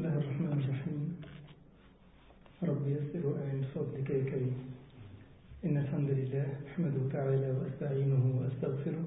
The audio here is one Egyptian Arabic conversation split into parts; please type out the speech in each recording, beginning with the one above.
الله الرحمن الرحيم رب يسر وأعن بفضلك يا كريم إن الحمد لله أحمده تعالى وأستعينه وأستغفره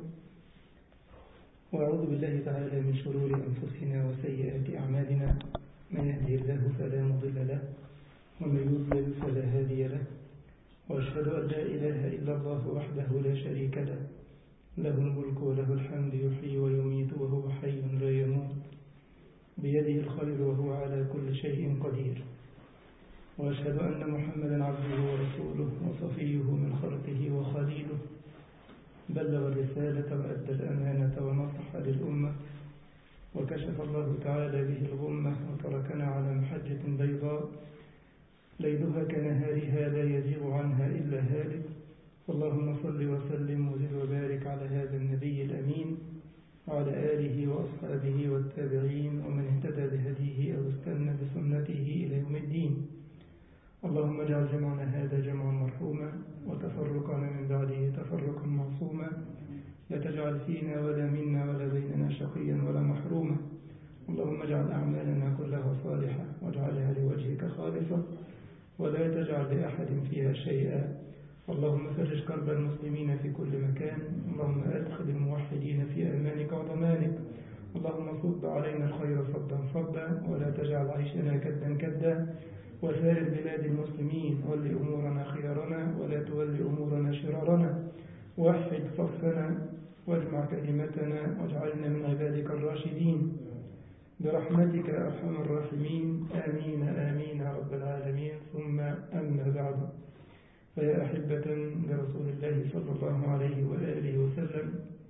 وأعوذ بالله تعالى من شرور أنفسنا وسيئات أعمالنا من يهده الله فلا مضل له ومن يضلل فلا هادي له وأشهد أن لا إله إلا الله وحده لا شريك له له الملك وله الحمد يحيي ويميت وهو حي لا يموت بيده الخير وهو على كل شيء قدير وأشهد أن محمدا عبده ورسوله وصفيه من خلقه وخليله بلغ الرسالة وأدى الأمانة ونصح للأمة وكشف الله تعالى به الغمة وتركنا على محجة بيضاء ليلها كنهارها لا يزيغ عنها إلا هالك اللهم صل وسلم وزد وبارك على هذا النبي الأمين وعلى آله وأصحابه والتابعين ومن اهتدى بهديه أو استنى بسنته إلى يوم الدين اللهم اجعل جمعنا هذا جمعا مرحوما وتفرقنا من بعده تفرقا معصوما لا تجعل فينا ولا منا ولا بيننا شقيا ولا محروما اللهم اجعل أعمالنا كلها صالحة واجعلها لوجهك خالصة ولا تجعل لأحد فيها شيئا اللهم فرج كرب المسلمين في كل مكان اللهم أدخل الموحدين في أمانك وضمانك اللهم صب علينا الخير صبا صبا ولا تجعل عيشنا كدا كدا وسائر بلاد المسلمين ول أمورنا خيارنا ولا تول أمورنا شرارنا وحد صفنا واجمع كلمتنا واجعلنا من عبادك الراشدين برحمتك أرحم الراحمين آمين آمين يا رب العالمين ثم أما بعد فيا أحبة لرسول الله صلى الله عليه وآله وسلم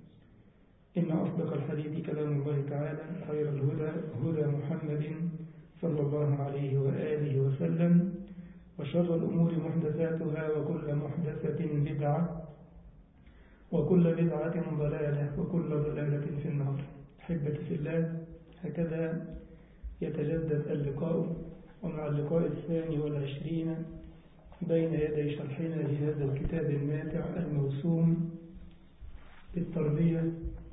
إن أصدق الحديث كلام الله تعالى خير الهدى هدى محمد صلى الله عليه وآله وسلم وشر الأمور محدثاتها وكل محدثة بدعة وكل بدعة ضلالة وكل ضلالة في النار أحبتي في الله هكذا يتجدد اللقاء ومع اللقاء الثاني والعشرين بين يدي شرحنا لهذا الكتاب الماتع الموسوم بالتربية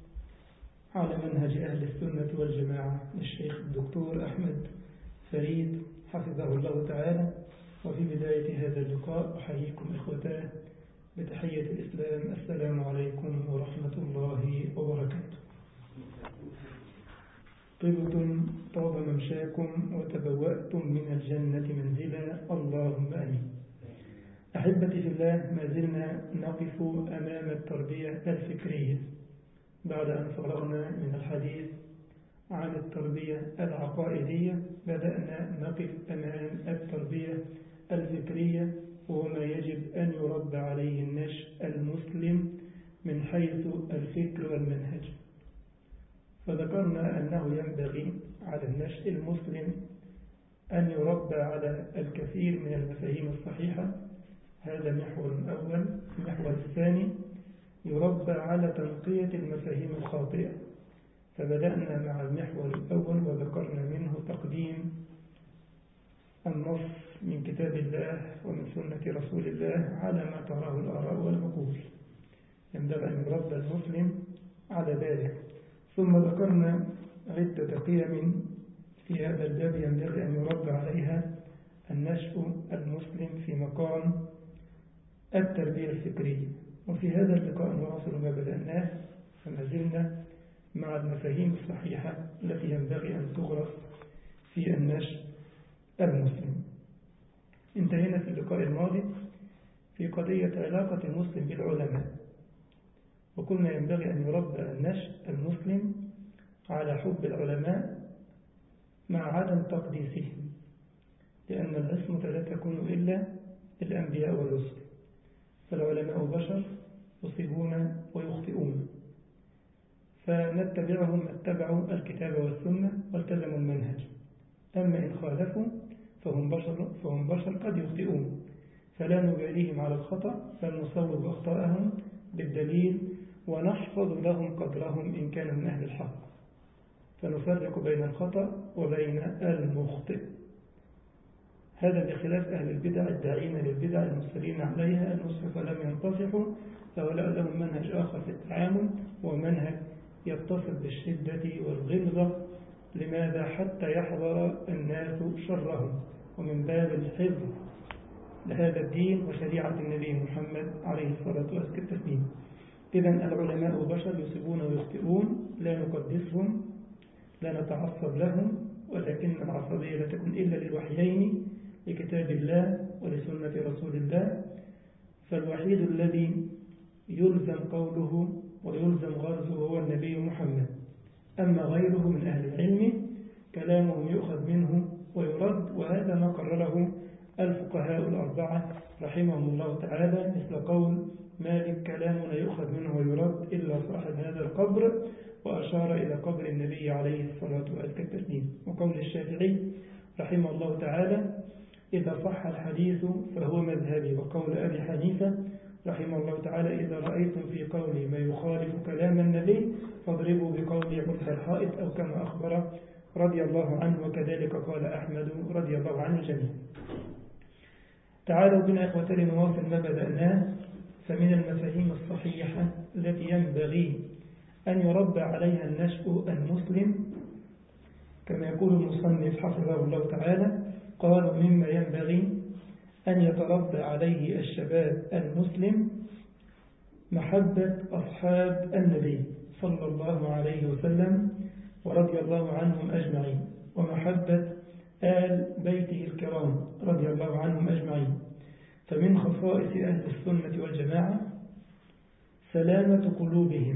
على منهج أهل السنة والجماعة للشيخ الدكتور أحمد فريد حفظه الله تعالى وفي بداية هذا اللقاء أحييكم إخوتاه بتحية الإسلام السلام عليكم ورحمة الله وبركاته طبتم طاب ممشاكم وتبوأتم من الجنة منزلا اللهم أمين أحبتي في الله ما زلنا نقف أمام التربية الفكرية بعد أن فرغنا من الحديث عن التربية العقائدية بدأنا نقف أمام التربية الفكرية وهو ما يجب أن يربى عليه النشء المسلم من حيث الفكر والمنهج فذكرنا أنه ينبغي على النشء المسلم أن يربى على الكثير من المفاهيم الصحيحة هذا محور أول المحور الثاني يربى على تنقية المفاهيم الخاطئة فبدأنا مع المحور الأول وذكرنا منه تقديم النص من كتاب الله ومن سنة رسول الله على ما تراه الآراء والعقول ينبغي أن يربى المسلم على ذلك ثم ذكرنا عدة قيم في هذا الباب ينبغي أن يربى عليها النشء المسلم في مقام التربية الفكرية وفي هذا اللقاء نواصل ما بدأناه فما زلنا مع المفاهيم الصحيحة التي ينبغي أن تغرس في النشء المسلم انتهينا في اللقاء الماضي في قضية علاقة المسلم بالعلماء وقلنا ينبغي أن يربى النشء المسلم على حب العلماء مع عدم تقديسهم لأن العصمة لا تكون إلا للأنبياء والرسل فالعلماء بشر يصيبون ويخطئون فنتبعهم اتبعوا الكتاب والسنة والتزموا المنهج أما إن خالفوا فهم بشر, فهم بشر قد يخطئون فلا نباليهم على الخطأ بل نصوب أخطاءهم بالدليل ونحفظ لهم قدرهم إن كانوا من أهل الحق فنفرق بين الخطأ وبين المخطئ هذا بخلاف أهل البدع الداعين للبدع المصرين عليها المصرف لم ينتصحوا فهؤلاء لهم منهج آخر في التعامل ومنهج يتصل بالشدة والغلظة لماذا حتى يحضر الناس شرهم ومن باب الحفظ لهذا الدين وشريعة النبي محمد عليه الصلاة والسلام إذا العلماء بشر يصيبون ويخطئون لا نقدسهم لا نتعصب لهم ولكن العصبية لا تكون إلا للوحيين لكتاب الله ولسنة رسول الله فالوحيد الذي يلزم قوله ويلزم غرزه هو النبي محمد أما غيره من أهل العلم كلامهم يؤخذ منه ويرد وهذا ما قرره الفقهاء الأربعة رحمهم الله تعالى مثل قول مالك كلامنا يؤخذ منه ويرد إلا صاحب هذا القبر وأشار إلى قبر النبي عليه الصلاة والسلام وقول الشافعي رحمه الله تعالى إذا صح الحديث فهو مذهبي وقول أبي حنيفة رحمه الله تعالى إذا رأيتم في قولي ما يخالف كلام النبي فاضربوا بقولي عرف الحائط أو كما أخبر رضي الله عنه وكذلك قال أحمد رضي الله عنه الجميع تعالوا بنا إخوة لنواصل ما بدأناه فمن المفاهيم الصحيحة التي ينبغي أن يربى عليها النشء المسلم كما يقول المصنف حفظه الله تعالى قالوا مما ينبغي أن يتربى عليه الشباب المسلم محبة أصحاب النبي صلى الله عليه وسلم ورضي الله عنهم أجمعين ومحبة آل بيته الكرام رضي الله عنهم أجمعين فمن خصائص أهل السنة والجماعة سلامة قلوبهم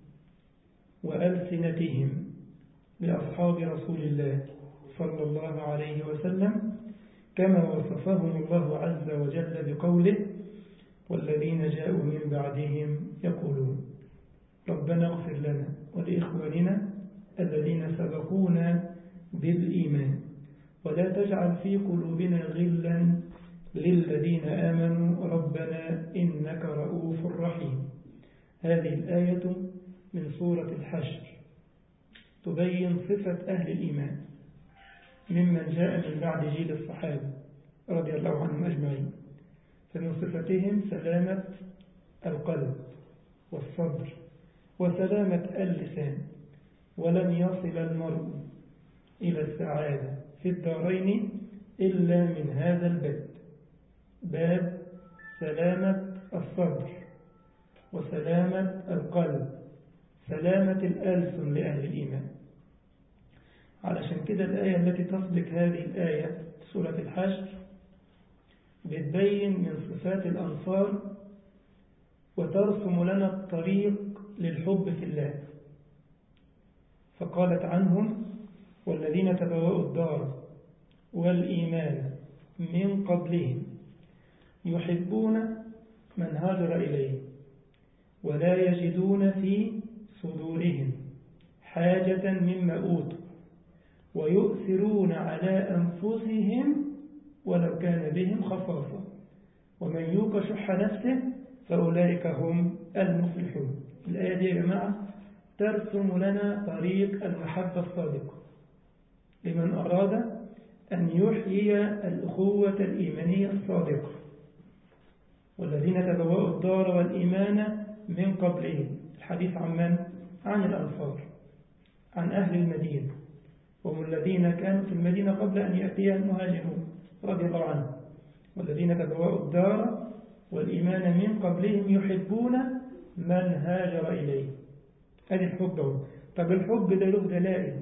وألسنتهم لأصحاب رسول الله صلى الله عليه وسلم كما وصفهم الله عز وجل بقوله والذين جاءوا من بعدهم يقولون ربنا اغفر لنا ولإخواننا الذين سبقونا بالإيمان ولا تجعل في قلوبنا غلا للذين آمنوا ربنا إنك رؤوف رحيم هذه الآية من سورة الحشر تبين صفة أهل الإيمان ممن جاء من بعد جيل الصحابة رضي الله عنهم أجمعين فمن صفتهم سلامة القلب والصبر وسلامة اللسان ولن يصل المرء إلى السعادة في الدارين إلا من هذا الباب باب سلامة الصبر وسلامة القلب سلامة الألسن لأهل الإيمان علشان كده الآية التي تسبق هذه الآية سورة الحشر بتبين من صفات الأنصار وترسم لنا الطريق للحب في الله فقالت عنهم والذين تبوأوا الدار والإيمان من قبلهم يحبون من هاجر إليه ولا يجدون في صدورهم حاجة مما أوتوا ويؤثرون على أنفسهم ولو كان بهم خصاصة ومن يوق شح نفسه فأولئك هم المفلحون الآية دي يا جماعة ترسم لنا طريق المحبة الصادقة لمن أراد أن يحيي الأخوة الإيمانية الصادقة والذين تبوأوا الدار والإيمان من قبلهم الحديث عن من؟ عن الأنصار عن أهل المدينة وهم الذين كانوا في المدينة قبل أن يأتي المهاجرون رضي الله عنهم والذين تبوأوا الدار والإيمان من قبلهم يحبون من هاجر إليه هذه الحب طب الحب ده له دلائل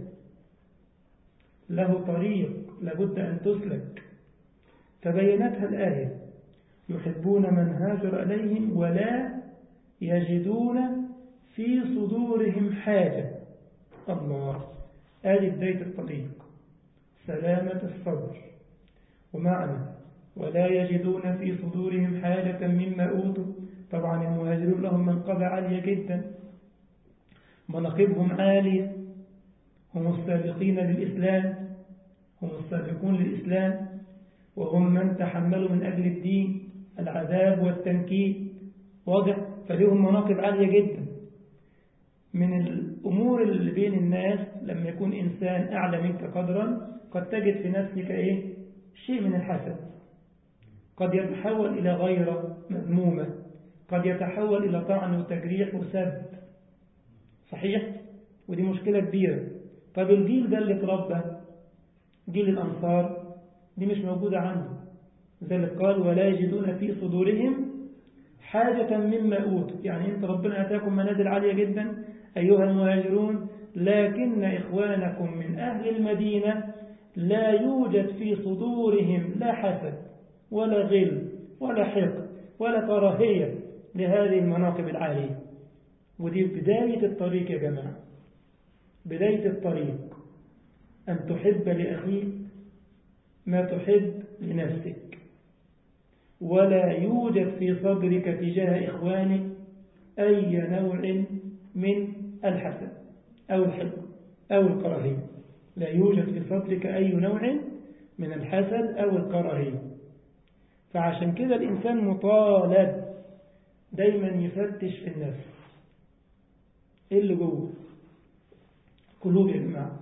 له طريق لابد أن تسلك فبينتها الآية يحبون من هاجر إليهم ولا يجدون في صدورهم حاجة الله آل بداية الطريق سلامة الصبر ومعنى ولا يجدون في صدورهم حاجة مما أوتوا طبعا المهاجرون لهم منقبة عالية جدا مناقبهم عالية هم السابقين للإسلام هم السابقون للإسلام وهم من تحملوا من أجل الدين العذاب والتنكيل واضح فليهم مناقب عالية جدا من الأمور اللي بين الناس لما يكون إنسان أعلى منك قدرا قد تجد في نفسك إيه؟ شيء من الحسد قد يتحول إلى غيرة مذمومة قد يتحول إلى طعن وتجريح وسب صحيح؟ ودي مشكلة كبيرة طب الجيل ده اللي اتربى جيل الأنصار دي مش موجودة عنده ذلك قال ولا يجدون في صدورهم حاجة مما أوتوا يعني أنت ربنا أتاكم منازل عالية جدا أيها المهاجرون لكن إخوانكم من أهل المدينة لا يوجد في صدورهم لا حسد ولا غل ولا حقد ولا كراهية لهذه المناقب العالية ودي بداية الطريق يا جماعة بداية الطريق أن تحب لأخيك ما تحب لنفسك ولا يوجد في صدرك تجاه إخوانك أي نوع من الحسد أو الحقد أو الكراهية لا يوجد في صدرك أي نوع من الحسد أو الكراهية فعشان كده الإنسان مطالب دايما يفتش في النفس إيه اللي جوه قلوب يا جماعة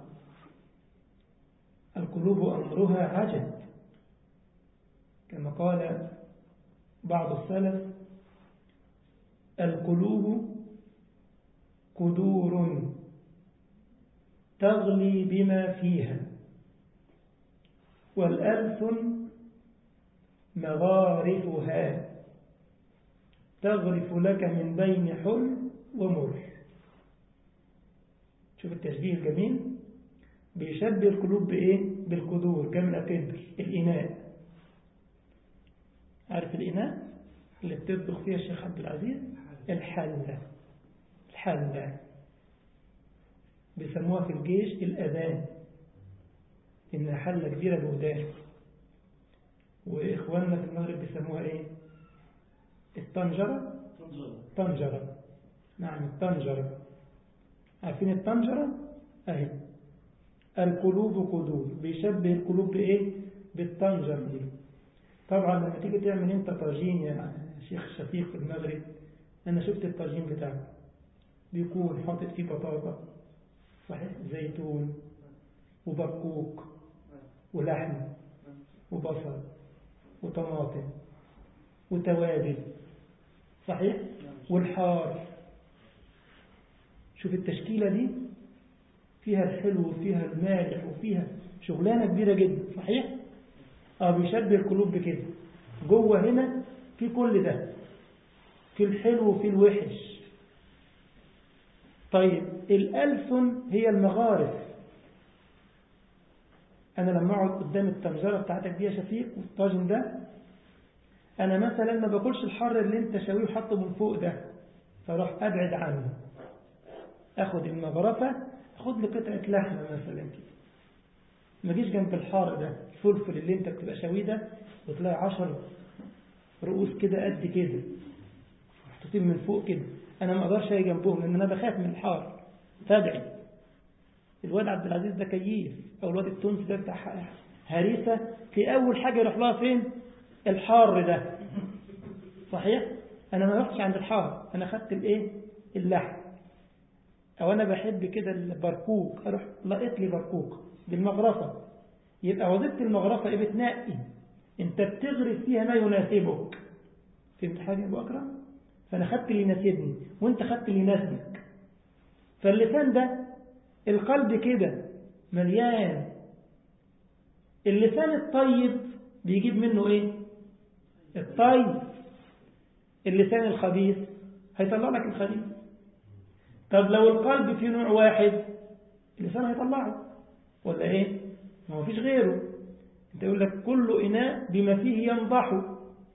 القلوب أمرها عجب كما قال بعض السلف القلوب قدور تغلي بما فيها والألسن مغارفها تغرف لك من بين حل ومر شوف التشبيه الجميل بيشبه القلوب بإيه؟ بالقدور جمع قدر الإناء عارف الإناء اللي بتطبخ فيها الشيخ عبد العزيز الحلة الحلة بيسموها في الجيش الأذان إنها حلة كبيرة بودان وإخواننا في المغرب بيسموها إيه الطنجرة طنجرة نعم الطنجرة عارفين الطنجرة أهي القلوب قدور بيشبه القلوب بإيه بالطنجرة دي طبعا لما تيجي تعمل انت طاجين يا شيخ شفيق في المغرب انا شفت الطاجين بتاعك بيكون حاطط فيه بطاطا صحيح زيتون وبرقوق ولحم وبصل وطماطم وتوابل صحيح والحار شوف التشكيلة دي فيها الحلو وفيها المالح وفيها شغلانة كبيرة جدا صحيح اه بيشبه القلوب بكده جوه هنا في كل ده في الحلو وفي الوحش طيب الألسن هي المغارف أنا لما أقعد قدام الطنجرة بتاعتك دي يا شفيق والطاجن ده أنا مثلا ما باكلش الحر اللي أنت شاويه وحطه من فوق ده فاروح أبعد عنه أخد المغرفة أخد لي قطعة لحمة مثلا كده ما جيش جنب الحار ده الفلفل اللي انت بتبقى شاويه ده وتلاقي عشر رؤوس كده قد كده محطوطين من فوق كده انا ما اقدرش اجي جنبهم لان انا بخاف من الحار فادعي الواد عبد العزيز ده كيف او الواد التونسي ده بتاع هريسه في اول حاجه يروح لها فين الحار ده صحيح انا ما رحتش عند الحار انا خدت الايه اللحم او انا بحب كده البركوك اروح لقيت لي بركوك بالمغرفة يبقى وظيفة المغرفة ايه بتنقي انت بتغرف فيها ما يناسبك فهمت حاجة يا ابو اكرم فانا خدت اللي يناسبني وانت خدت اللي يناسبك فاللسان ده القلب كده مليان اللسان الطيب بيجيب منه ايه الطيب اللسان الخبيث هيطلع لك الخبيث طب لو القلب فيه نوع واحد اللسان هيطلعه ولا ايه ما هو فيش غيره انت يقول لك كل إناء بما فيه ينضح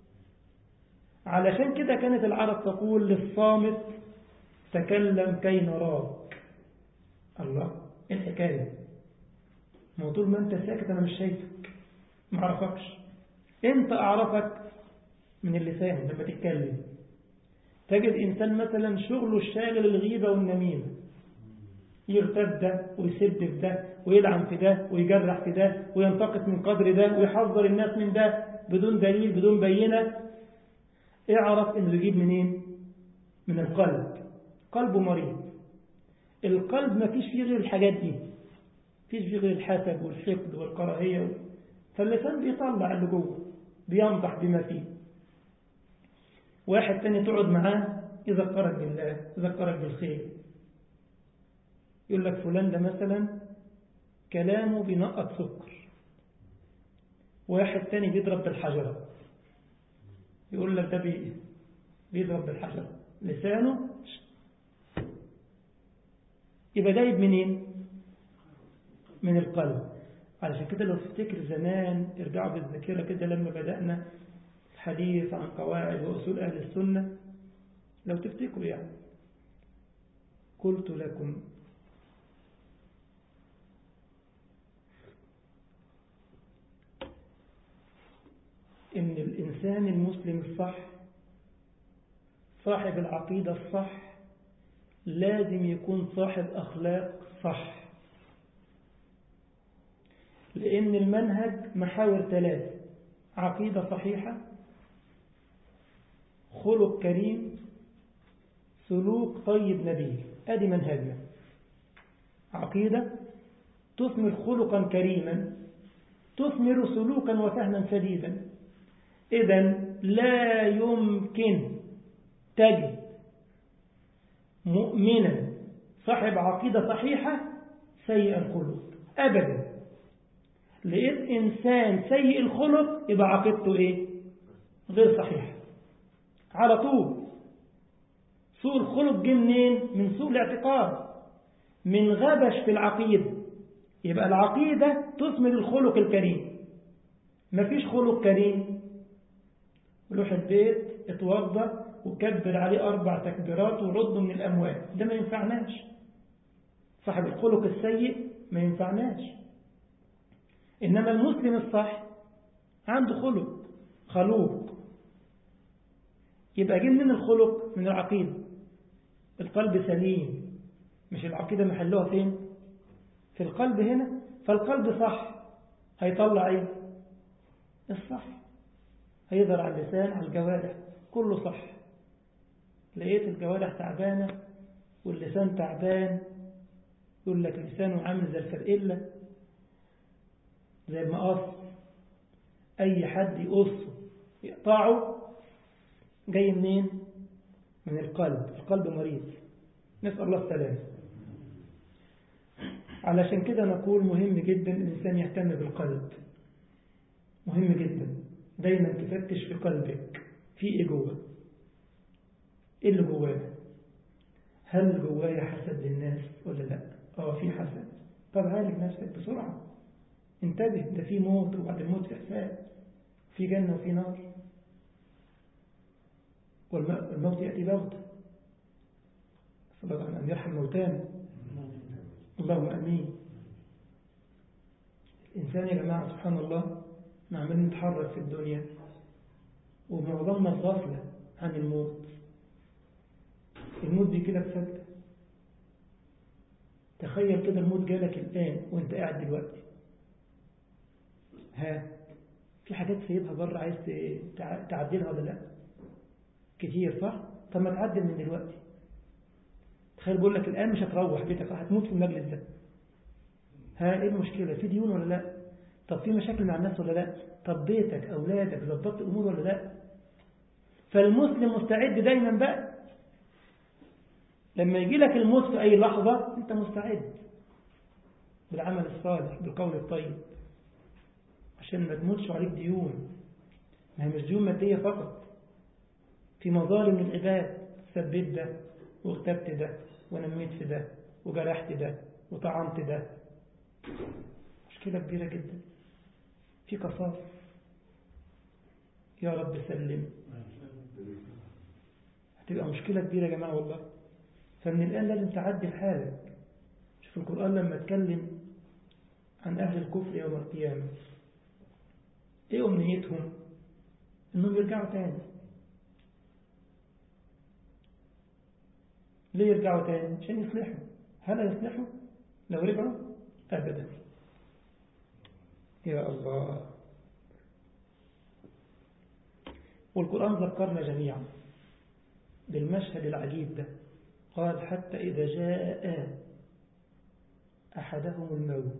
علشان كده كانت العرب تقول للصامت تكلم كي نراك الله ايه الحكاية ما طول ما انت ساكت انا مش شايفك ما اعرفكش انت اعرفك من اللسان لما تتكلم تجد انسان مثلا شغله الشاغل الغيبة والنميمة يغتاب ده ويسب في ده ويلعن في ده ويجرح في ده وينتقص من قدر ده ويحذر الناس من ده بدون دليل بدون بينة اعرف انه يجيب منين من القلب قلبه مريض القلب ما فيش فيه غير الحاجات دي فيش فيه غير الحسد والحقد والكراهية فاللسان بيطلع اللي جوه بينضح بما فيه واحد تاني تقعد معاه يذكرك بالله يذكرك بالخير يقول لك فلان ده مثلا كلامه بينقط سكر واحد تاني بيضرب بالحجرة يقول لك ده بي بيضرب بالحجرة لسانه يبقى جايب منين من القلب علشان كده لو تفتكر زمان ارجعوا بالذاكرة كده لما بدأنا الحديث عن قواعد وأصول أهل السنة لو تفتكروا يعني قلت لكم إن الإنسان المسلم الصح صاحب العقيدة الصح لازم يكون صاحب أخلاق صح لأن المنهج محاور ثلاث عقيدة صحيحة خلق كريم سلوك طيب نبيل أدي منهجنا عقيدة تثمر خلقا كريما تثمر سلوكا وفهما سديدا إذا لا يمكن تجد مؤمنا صاحب عقيدة صحيحة سيء الخلق أبدا لقيت إنسان سيء الخلق يبقى عقيدته إيه غير صحيحة على طول سوء الخلق جه منين من سوء الاعتقاد من غبش في العقيدة يبقى العقيدة تثمر الخلق الكريم مفيش خلق كريم روح البيت اتوضى وكبر عليه أربع تكبيرات ورده من الأموال ده ما ينفعناش صاحب الخلق السيء ما ينفعناش إنما المسلم الصح عنده خلق خلوق يبقى جه من الخلق من العقيدة القلب سليم مش العقيدة محلها فين في القلب هنا فالقلب صح هيطلع ايه الصح هيظهر على اللسان على الجوارح كله صح لقيت الجوارح تعبانة واللسان تعبان يقول لك لسانه عامل زي الفرقلة زي المقص أي حد يقصه يقطعه جاي منين من القلب القلب مريض نسأل الله السلامة علشان كده نقول مهم جدا الإنسان يهتم بالقلب مهم جدا دايما تفتش في قلبك في ايه جوه ايه اللي جواه هل جوايا حسد للناس ولا لا اه في حسد طب عالج نفسك بسرعة انتبه ده في موت وبعد الموت في حساب في جنة وفي نار والموت يأتي بغتة صلى الله عليه أن يرحم موتانا اللهم أمين الإنسان يا جماعة سبحان الله نعمل نتحرك في الدنيا ومعظمنا الغفلة عن الموت الموت بيجي لك فجأة تخيل كده الموت جالك الآن وانت قاعد دلوقتي ها في حاجات سايبها بره عايز تعدلها ولا لا كتير صح طب ما تعدل من دلوقتي تخيل بقول لك الآن مش هتروح بيتك هتموت في المجلس ده ها ايه المشكلة في ديون ولا لا طب في مشاكل مع الناس ولا لا طب بيتك أولادك ظبطت الأمور ولا لا فالمسلم مستعد دايما بقى لما يجي لك الموت في أي لحظة أنت مستعد بالعمل الصالح بالقول الطيب عشان ما تموتش عليك ديون ما هي مش ديون مادية فقط في مظالم العباد سبيت ده واغتبت ده ونميت في ده وجرحت ده وطعنت ده مشكلة كبيرة جدا في قصاص يا رب سلم هتبقى مشكلة كبيرة يا جماعة والله فمن الآن لازم تعدل حالك شوف القرآن لما اتكلم عن أهل الكفر يوم القيامة ايه أمنيتهم انهم يرجعوا تاني ليه يرجعوا تاني عشان يصلحوا هل يصلحوا لو رجعوا أبدا يا الله والقرآن ذكرنا جميعا بالمشهد العجيب ده قال حتى إذا جاء أحدهم الموت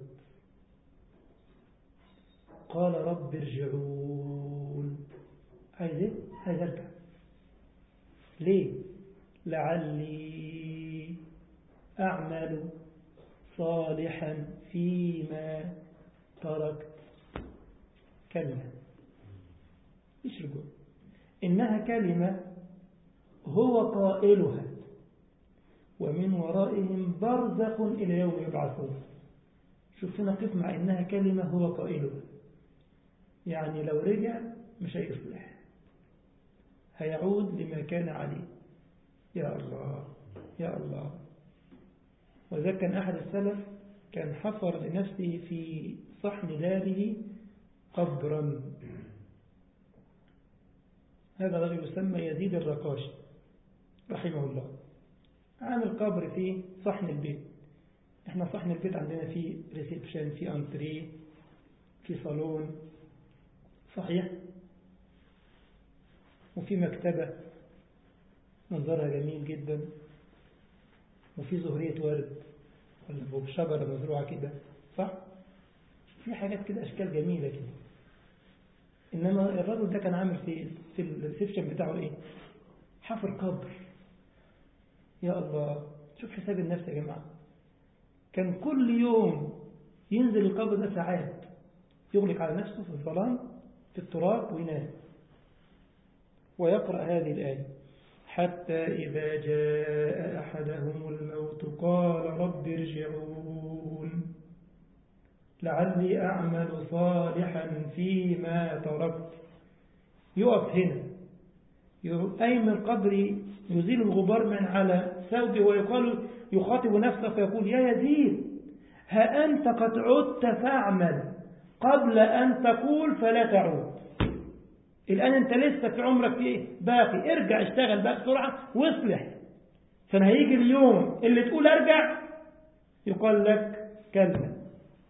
قال رب ارجعون عايز ايه؟ عايز ارجع ليه؟ لعلي أعمل صالحا فيما تركت كلا مش رجوع إنها كلمة هو قائلها ومن ورائهم برزق إلى يوم يبعثون شوف هنا قف مع إنها كلمة هو قائلها يعني لو رجع مش هيصلح هيعود لما كان عليه يا الله يا الله وإذا كان أحد السلف كان حفر لنفسه في صحن داره قبرا هذا رجل يسمى يزيد الرقاشي رحمه الله عامل قبر في صحن البيت احنا صحن البيت عندنا في ريسبشن في انتري في صالون صحيح وفي مكتبة منظرها جميل جدا وفي زهرية ورد ولا شجرة مزروعة كده صح في حاجات كده أشكال جميلة كده إنما الرجل ده كان عامل في في الريسبشن بتاعه إيه حفر قبر يا الله شوف حساب النفس يا جماعة كان كل يوم ينزل القبر ده ساعات يغلق على نفسه في الظلام في التراب وينام ويقرأ هذه الآية حتى إذا جاء أحدهم الموت قال رب ارجعون لعلي أعمل صالحا فيما تركت يقف هنا أي من القبر يزيل الغبار من على ثوبه ويقال يخاطب نفسه فيقول يا يزيد ها أنت قد عدت فاعمل قبل أن تقول فلا تعود الآن أنت لسه في عمرك في باقي ارجع اشتغل بقى بسرعة واصلح عشان هيجي اليوم اللي تقول ارجع يقال لك كلا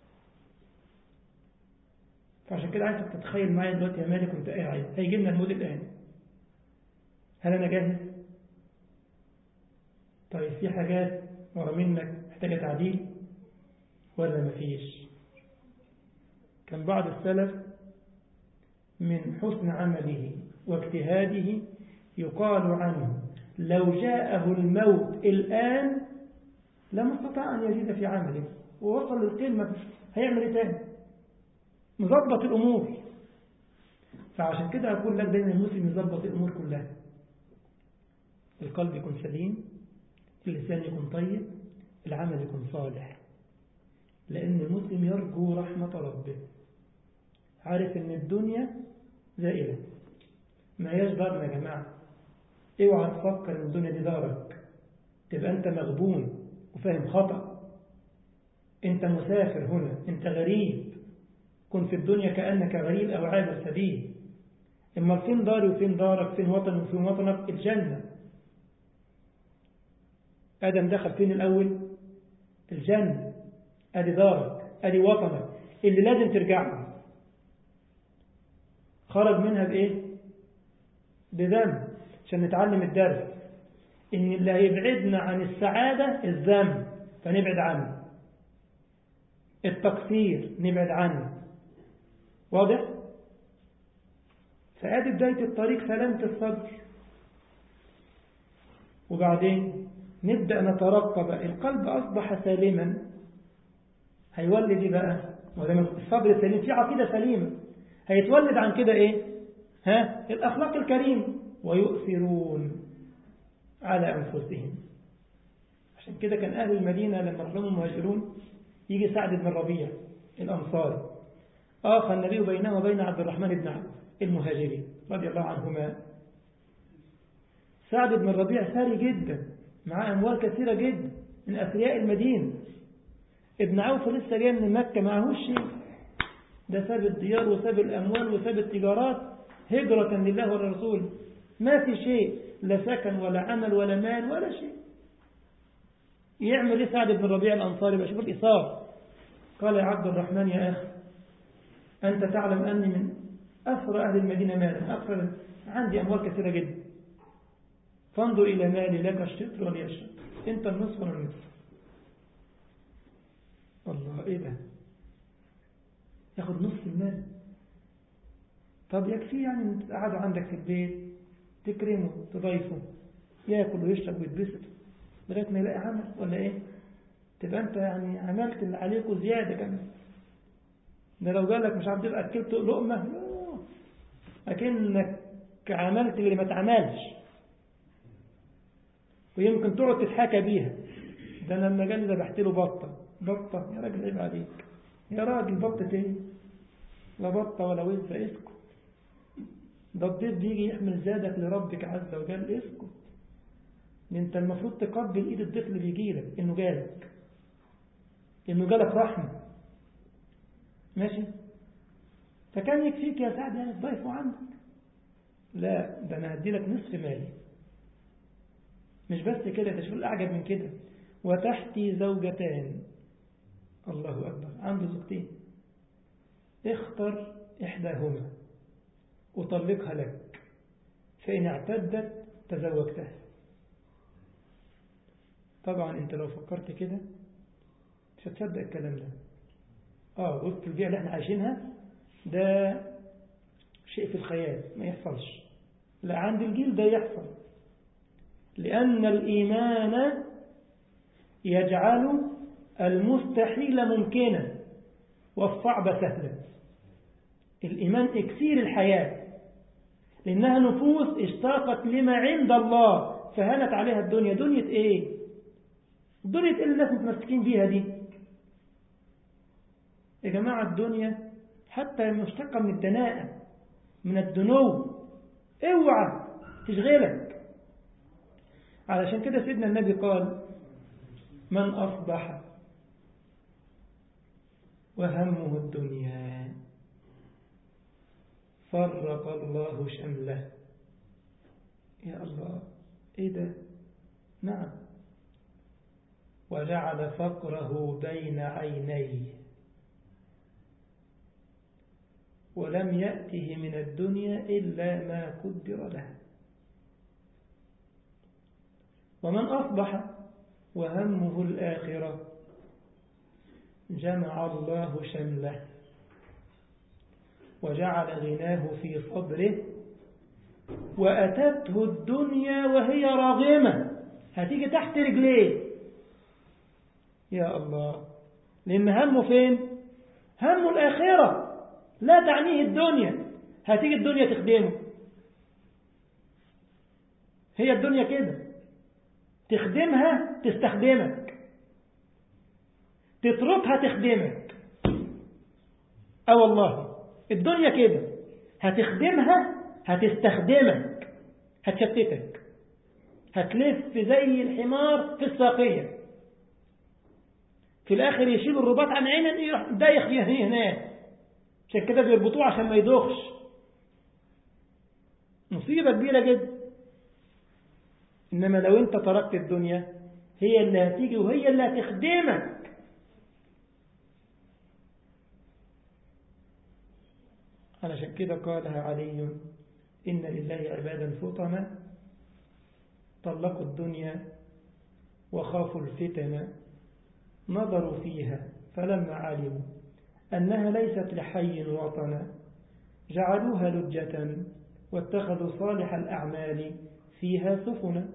فعشان كده عايزك تتخيل معايا دلوقتي يا مالك وانت قاعد هيجي لنا الموت الآن هل أنا جاهز؟ طيب في حاجات ورا منك محتاجة تعديل ولا مفيش؟ كان بعض السلف من حسن عمله واجتهاده يقال عنه لو جاءه الموت الآن لما استطاع أن يزيد في عمله ووصل للقمة هيعمل ايه تاني مظبط الأمور فعشان كده أقول لك دايما المسلم يظبط الأمور كلها القلب يكون سليم اللسان يكون طيب العمل يكون صالح لأن المسلم يرجو رحمة ربه عارف ان الدنيا زائلة ما هياش دارنا يا جماعة اوعى تفكر ان الدنيا دي دارك تبقى انت مغبون وفاهم خطأ انت مسافر هنا انت غريب كن في الدنيا كأنك غريب او عابر سبيل اما فين داري وفين دارك فين وطني وفين وطنك الجنة آدم دخل فين الأول الجنة ادي دارك ادي وطنك اللي لازم ترجع له خرج منها بإيه بذنب عشان نتعلم الدرس إن اللي هيبعدنا عن السعادة الذنب فنبعد عنه التقصير نبعد عنه واضح فادي بداية الطريق سلامة الصدر وبعدين نبدأ نترقى بقى القلب أصبح سالما هيولد ايه بقى الصدر سليم في عقيدة سليمة هيتولد عن كده ايه ها الأخلاق الكريمة ويؤثرون على أنفسهم عشان كده كان أهل المدينة لما رحلهم المهاجرون يجي سعد بن الربيع الأنصاري آخى النبي بينه وبين عبد الرحمن بن عوف المهاجرين رضي الله عنهما سعد بن الربيع ثري جدا معاه أموال كثيرة جدا من أثرياء المدينة ابن عوف لسه جاي من مكة معهوش شيء ده ساب الديار وساب الأموال وساب التجارات هجرة لله ولرسوله ما في شيء لا سكن ولا عمل ولا مال ولا شيء يعمل ايه سعد بن الربيع الأنصاري بشوف الإصابة قال يا عبد الرحمن يا أخي أنت تعلم أني من أثر أهل المدينة مالا أكثر عندي أموال كثيرة جدا فانظر إلى مالي لك الشطر ولي الشطر أنت النصف ولا النصف الله إيه ده ياخد نصف المال طب يكفي يعني تقعدوا عندك في البيت تكرمه تضيفه ياكل ويشرب ويتبسط لغاية ما يلاقي عمل ولا ايه تبقى أنت يعني عملت اللي عليك وزيادة كمان ده لو قال لك مش عارف تبقى أكلت لقمة أكنك عملت اللي ما تعملش ويمكن تقعد تتحاكى بيها ده أنا لما جاني ذبحت له بطة بطة يا راجل عيب عليك يا راجل بطة ايه لا بطة ولا وزة اسكت ده الضيف بيجي يحمل زادك لربك عز وجل اسكت انت المفروض تقبل ايد الضيف اللي بيجي لك انه جالك انه جالك رحمة ماشي فكان يكفيك يا سعد يعني الضيف عندك لا ده انا هدي لك نصف مالي مش بس كده ده شوف الاعجب من كده وتحتي زوجتان الله أكبر عنده زوجتين اختر إحداهما وطلقها لك فإن اعتدت تزوجتها طبعا انت لو فكرت كده مش هتصدق الكلام ده اه وسط البيئة اللي احنا عايشينها ده شيء في الخيال ما يحصلش لا عند الجيل ده يحصل لأن الإيمان يجعل المستحيل ممكنا والصعب سهلا الإيمان إكسير الحياة لأنها نفوس اشتاقت لما عند الله فهنت عليها الدنيا دنيا إيه دنيا إيه الناس متمسكين بيها دي يا جماعة الدنيا حتى مشتقة من الدناءة من الدنو اوعى تشغلك علشان كده سيدنا النبي قال من أصبح وهمه الدنيا فرق الله شمله يا الله ايه ده نعم وجعل فقره بين عينيه ولم يأته من الدنيا إلا ما قدر له ومن أصبح وهمه الآخرة جمع الله شمله وجعل غناه في صدره وأتته الدنيا وهي راغمة هتيجي تحت رجليه يا الله لأن همه فين همه الآخرة لا تعنيه الدنيا هتيجي الدنيا تخدمه هي الدنيا كده تخدمها تستخدمك تتركها تخدمك اه والله الدنيا كده هتخدمها هتستخدمك هتشتتك هتلف زي الحمار في الساقية في الآخر يشيل الرباط عن عينه يروح دايخ فيه هناك عشان كده بيربطوه عشان ما يدوخش مصيبة كبيرة جدا إنما لو أنت تركت الدنيا هي اللي هتيجي وهي اللي هتخدمك علشان كده قالها علي إن لله عبادا فطنا طلقوا الدنيا وخافوا الفتن نظروا فيها فلما علموا أنها ليست لحي وطنا جعلوها لجة واتخذوا صالح الأعمال فيها سفنا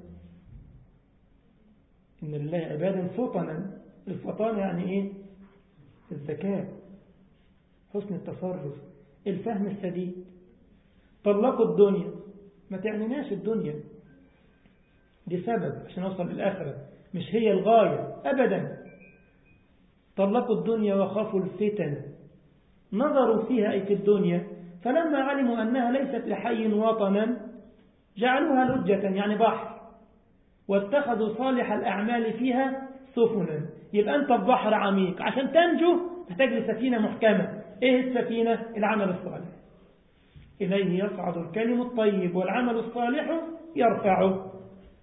إن لله عبادا فطنا الفطان يعني إيه الذكاء حسن التصرف الفهم السديد طلقوا الدنيا ما تعنيناش الدنيا دي سبب عشان أوصل للآخرة مش هي الغاية أبدا طلقوا الدنيا وخافوا الفتن نظروا فيها أي في الدنيا فلما علموا أنها ليست لحي وطنا جعلوها لجة يعني بحر واتخذوا صالح الأعمال فيها سفنا يبقى أنت في بحر عميق عشان تنجو تحتاج لسفينة محكمة إيه السفينة؟ العمل الصالح إليه يصعد الكلم الطيب والعمل الصالح يرفعه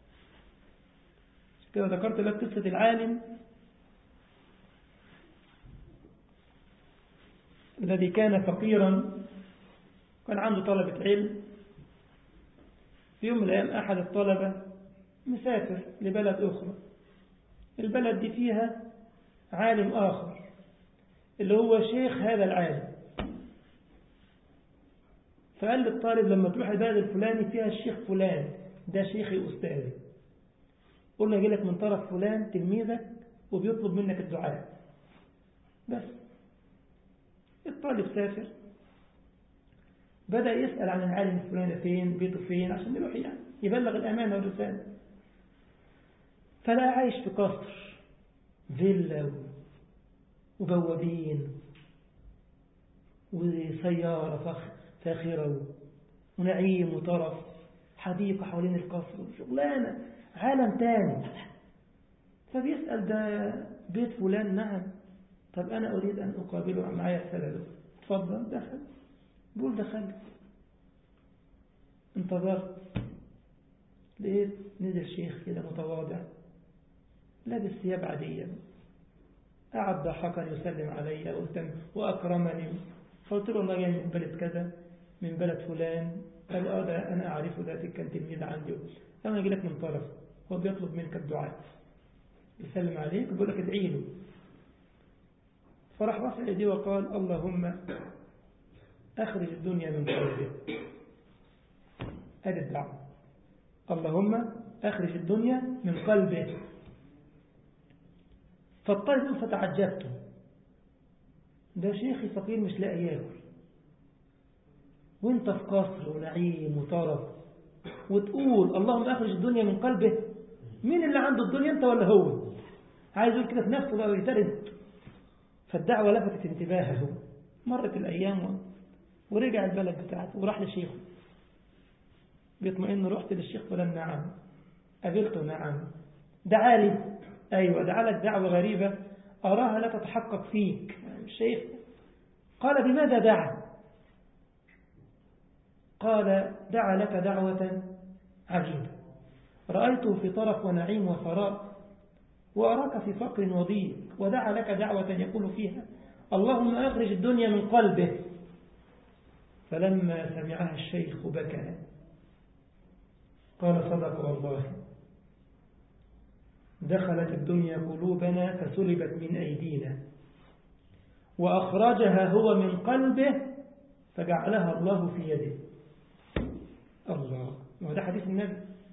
كده ذكرت لك قصة العالم الذي كان فقيرا كان عنده طلبة علم في يوم من الأيام أحد الطلبة مسافر لبلد أخرى البلد دي فيها عالم آخر اللي هو شيخ هذا العالم فقال للطالب لما تروح البلد الفلاني فيها الشيخ فلان ده شيخي أستاذي قلنا يجي لك من طرف فلان تلميذك وبيطلب منك الدعاء بس الطالب سافر بدأ يسأل عن العالم الفلاني ده فين بيته فين عشان يروح يعني يبلغ الأمانة والرسالة فلا عايش في قصر فيلا وبوابين وسيارة فاخرة ونعيم وطرف حديقة حوالين القصر وشغلانة عالم تاني فبيسأل ده بيت فلان نعم طب أنا أريد أن أقابله معايا رسالة له تفضل دخل بقول دخلت انتظرت لقيت نزل شيخ كده متواضع لابس ثياب عادية قعد ضحكا يسلم علي واهتم وأكرمني فقلت له الله جاي من بلد كذا من بلد فلان قال اه ده أنا أعرفه ده كان تلميذ عندي أنا أجي لك من طرف هو بيطلب منك الدعاء يسلم عليك ويقول لك ادعي له فرح رفع يديه وقال اللهم أخرج الدنيا من قلبه هذه الدعوة اللهم أخرج الدنيا من قلبه فالطالب فتعجبت ده شيخي فقير مش لاقي ياكل وانت في قصر ونعيم وطرف وتقول اللهم أخرج الدنيا من قلبه مين اللي عنده الدنيا انت ولا هو عايز يقول كده في نفسه بقى ويترد فالدعوة لفتت انتباهه مرت الأيام ورجع البلد بتاعته وراح لشيخه بيطمئن رحت للشيخ فلان نعم قابلته نعم دعالي أيوة دعالك دعوة غريبة أراها لا تتحقق فيك مش شايف قال بماذا دعا قال دعا لك دعوة عجيبة رأيته في طرف ونعيم وثراء وأراك في فقر وضيق ودعا لك دعوة يقول فيها اللهم أخرج الدنيا من قلبه فلما سمعها الشيخ بكى قال صدق والله دخلت الدنيا قلوبنا فسلبت من أيدينا وأخرجها هو من قلبه فجعلها الله في يده الله وهذا حديث النبي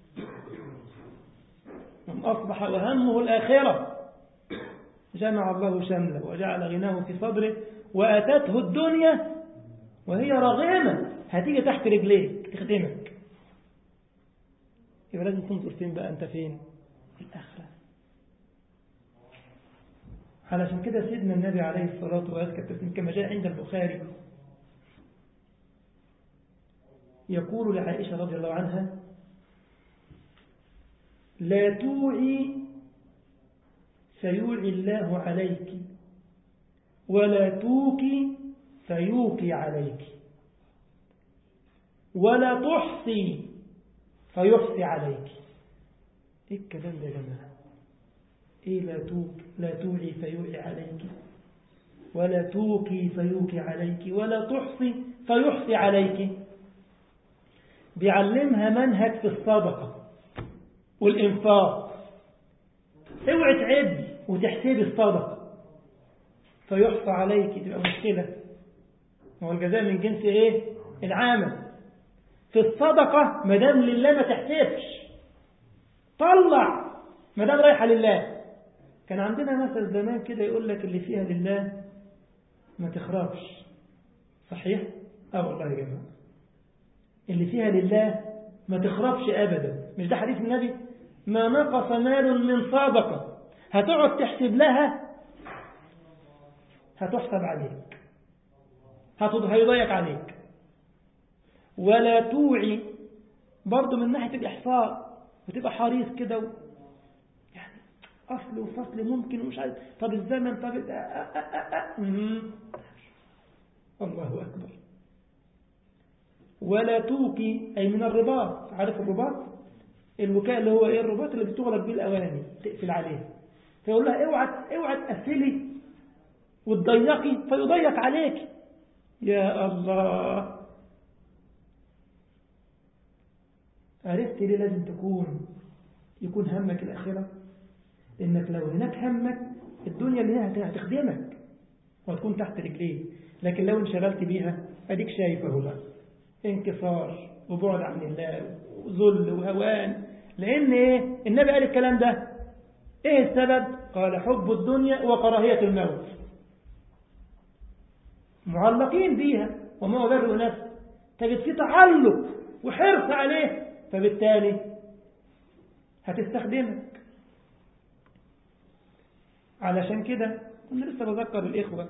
من أصبح وهمه الآخرة جمع الله شمله وجعل غناه في صدره وأتته الدنيا وهي راغمة هتيجي تحت رجليك تخدمك يبقى لازم تنظر فين بقى أنت فين في الآخرة علشان كده سيدنا النبي عليه الصلاة والسلام كما جاء عند البخاري يقول لعائشة رضي الله عنها لا توعي فيوعي الله عليك ولا توكي فيوكي عليك ولا تحصي فيحصي عليك ايه الكلام ده يا جماعه ايه لا توك لا توعي فيوعي عليك ولا توكي فيوكي عليك ولا تحصي فيحصي عليك بيعلمها منهج في الصدقه والإنفاق اوعي تعد وتحسبي الصدقة فيحصى عليك تبقى مشكلة هو الجزاء من جنس ايه العامل في الصدقة مدام لله ما تحسبش طلع مدام رايحة لله كان عندنا مثل زمان كده يقول لك اللي فيها لله ما تخربش صحيح؟ اه والله يا جماعة اللي فيها لله ما تخربش أبدا مش ده حديث النبي ما نقص مال من صدقة هتقعد تحسب لها هتحسب عليك هيضيق عليك ولا توعي برضه من ناحية الإحصاء وتبقى حريص كده و... يعني أصل وفصل ممكن ومش عارف طب الزمن طب أ أ أ الله أكبر ولا توكي أي من الرباط عارف الرباط الوكاء اللي هو ايه الرباط اللي بتغلق بيه الاواني تقفل عليه فيقول لها اوعى اوعى تقفلي وتضيقي فيضيق عليك يا الله عرفت ليه لازم تكون يكون همك الآخرة إنك لو هناك همك الدنيا اللي هنا هتخدمك وهتكون تحت رجليك لكن لو انشغلت بيها أديك شايفه بقى انكسار وبعد عن الله وذل وهوان لأن إيه النبي قال الكلام ده إيه السبب قال حب الدنيا وكراهية الموت معلقين بيها وما أبرئ نفسه تجد في تعلق وحرص عليه فبالتالي هتستخدمك علشان كده كنا لسه بذكر الإخوة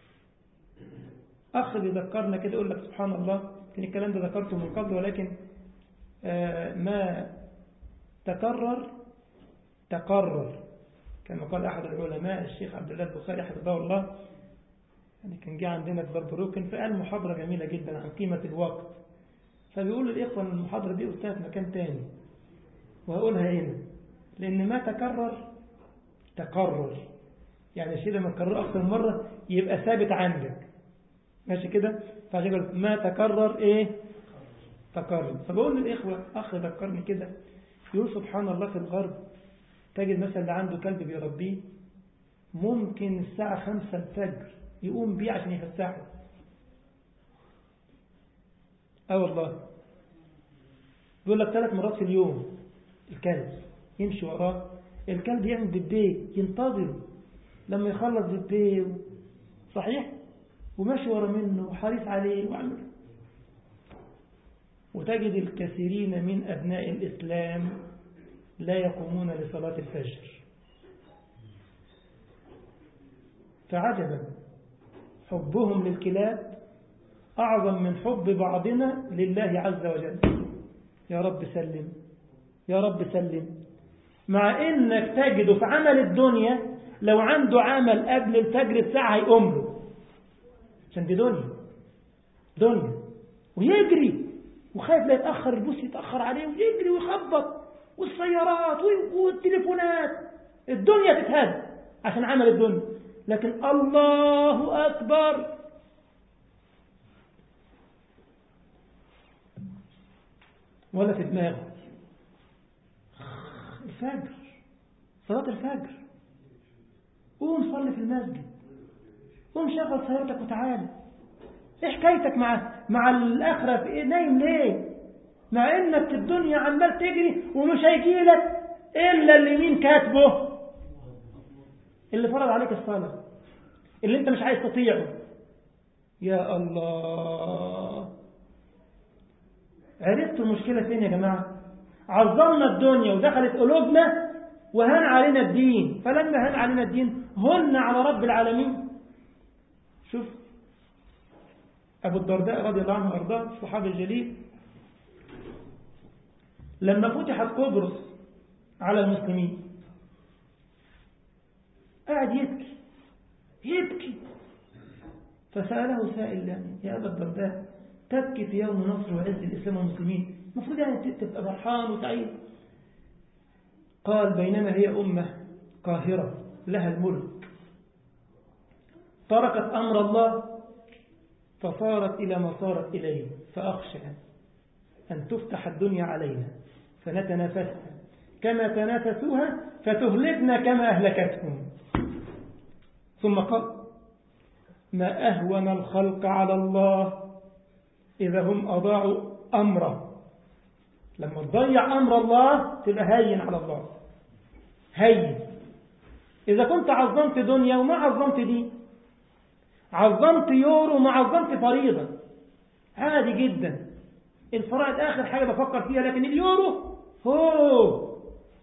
أخ بيذكرنا كده يقول لك سبحان الله كان الكلام ده ذكرته من قبل ولكن آه ما تكرر تقرر كما قال أحد العلماء الشيخ عبد الله البخاري حفظه الله يعني كان جه عندنا في بربروكن فقال محاضرة جميلة جدا عن قيمة الوقت فبيقول للإخوة أن المحاضرة دي قلتها في مكان تاني وهقولها هنا لأن ما تكرر تقرر يعني الشيء لما تكرر أكثر مرة يبقى ثابت عندك ماشي كده فعشان قلت ما تكرر إيه تكرر فبقول للإخوة أخ ذكرني كده يقول سبحان الله في الغرب تجد مثلا اللي عنده كلب بيربيه ممكن الساعة خمسة الفجر يقوم بيه عشان يفتحه اه والله بيقول لك ثلاث مرات في اليوم الكلب يمشي وراه الكلب يعمل بالبيه ينتظر لما يخلص بالبيه صحيح وماشي ورا منه وحريص عليه وعمل وتجد الكثيرين من أبناء الإسلام لا يقومون لصلاة الفجر فعجبا حبهم للكلاب أعظم من حب بعضنا لله عز وجل يا رب سلم يا رب سلم مع إنك تجده في عمل الدنيا لو عنده عمل قبل الفجر بساعة هيقوم له عشان دي دنيا دنيا ويجري وخايف لا يتأخر البوس يتأخر عليه ويجري ويخبط والسيارات والتليفونات الدنيا تتهد عشان عمل الدنيا لكن الله أكبر ولا في دماغه الفجر صلاة الفجر قوم صلي في المسجد قوم شغل سيارتك وتعالى ايه حكايتك مع مع الاخره في ايه نايم ليه مع انك في الدنيا عمال تجري ومش هيجي لك الا اللي مين كاتبه اللي فرض عليك الصلاه اللي انت مش عايز تطيعه يا الله عرفتوا المشكله فين يا جماعه عظمنا الدنيا ودخلت قلوبنا وهان علينا الدين فلما هان علينا الدين هن على رب العالمين شوف أبو الدرداء رضي الله عنه وأرضاه الصحابي الجليل لما فتحت قبرص على المسلمين قاعد يبكي يبكي فسأله سائل يا أبا الدرداء تبكي في يوم نصر وعز الإسلام والمسلمين المفروض يعني تبقى فرحان وسعيد قال بينما هي أمة قاهرة لها الملك تركت أمر الله فصارت إلى ما صارت إليه فأخشى أن تفتح الدنيا علينا فنتنافسها كما تنافسوها فتهلكنا كما أهلكتهم ثم قال ما أهون الخلق على الله إذا هم أضاعوا أمره لما تضيع أمر الله تبقى هين على الله هين إذا كنت عظمت دنيا وما عظمت دي عظمت يورو وما عظمت فريضة عادي جدا الفرائض آخر حاجة بفكر فيها لكن اليورو هو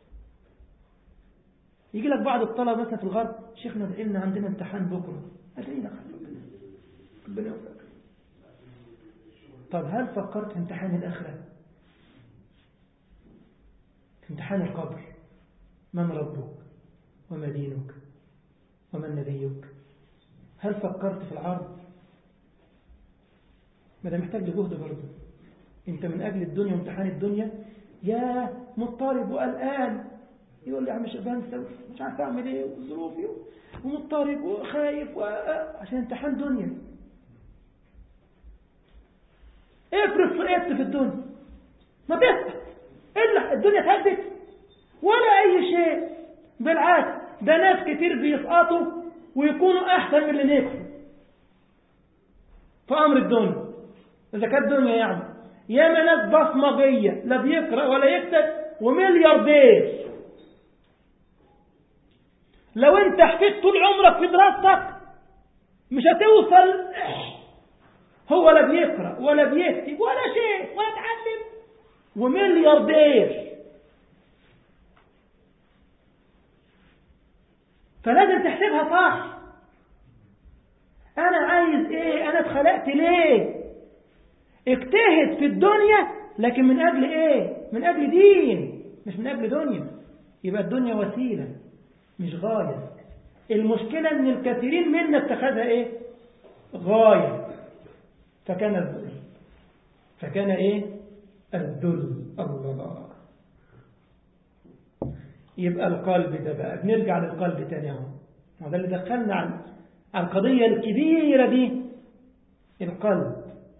يجي لك بعض الطلبة مثلا في الغرب شيخنا ادعي لنا عندنا امتحان بكرة ادعي لك ربنا ربنا يوفقك طب هل فكرت في امتحان الآخرة في امتحان القبر من ربك وما دينك ومن نبيك هل فكرت في العرض ما ده محتاج لجهد برضه انت من اجل الدنيا وامتحان الدنيا يا مضطرب وقلقان يقول لي يا عم بنسى مش عارف اعمل ايه وظروفي ومضطرب وخايف و... عشان امتحان دنيا افرض سقطت في الدنيا ما تسقط الا الدنيا تهدت ولا اي شيء بالعكس ده ناس كتير بيسقطوا ويكونوا احسن من اللي نجحوا في امر الدنيا اذا كانت دنيا يعني ياما ناس بصمجيه لا بيقرا ولا يكتب وملياردير لو انت حفظت طول عمرك في دراستك مش هتوصل هو لا بيقرأ ولا بيكتب ولا شيء ولا اتعلم وملياردير فلازم تحسبها صح انا عايز ايه انا اتخلقت ليه اجتهد في الدنيا لكن من اجل ايه من اجل دين مش من اجل دنيا يبقى الدنيا وسيلة مش غاية المشكلة ان الكثيرين منا اتخذها ايه غاية فكان الذل فكان ايه الذل الله يبقى القلب ده بقى بنرجع للقلب تاني اهو وده اللي دخلنا عن على القضية الكبيرة دي القلب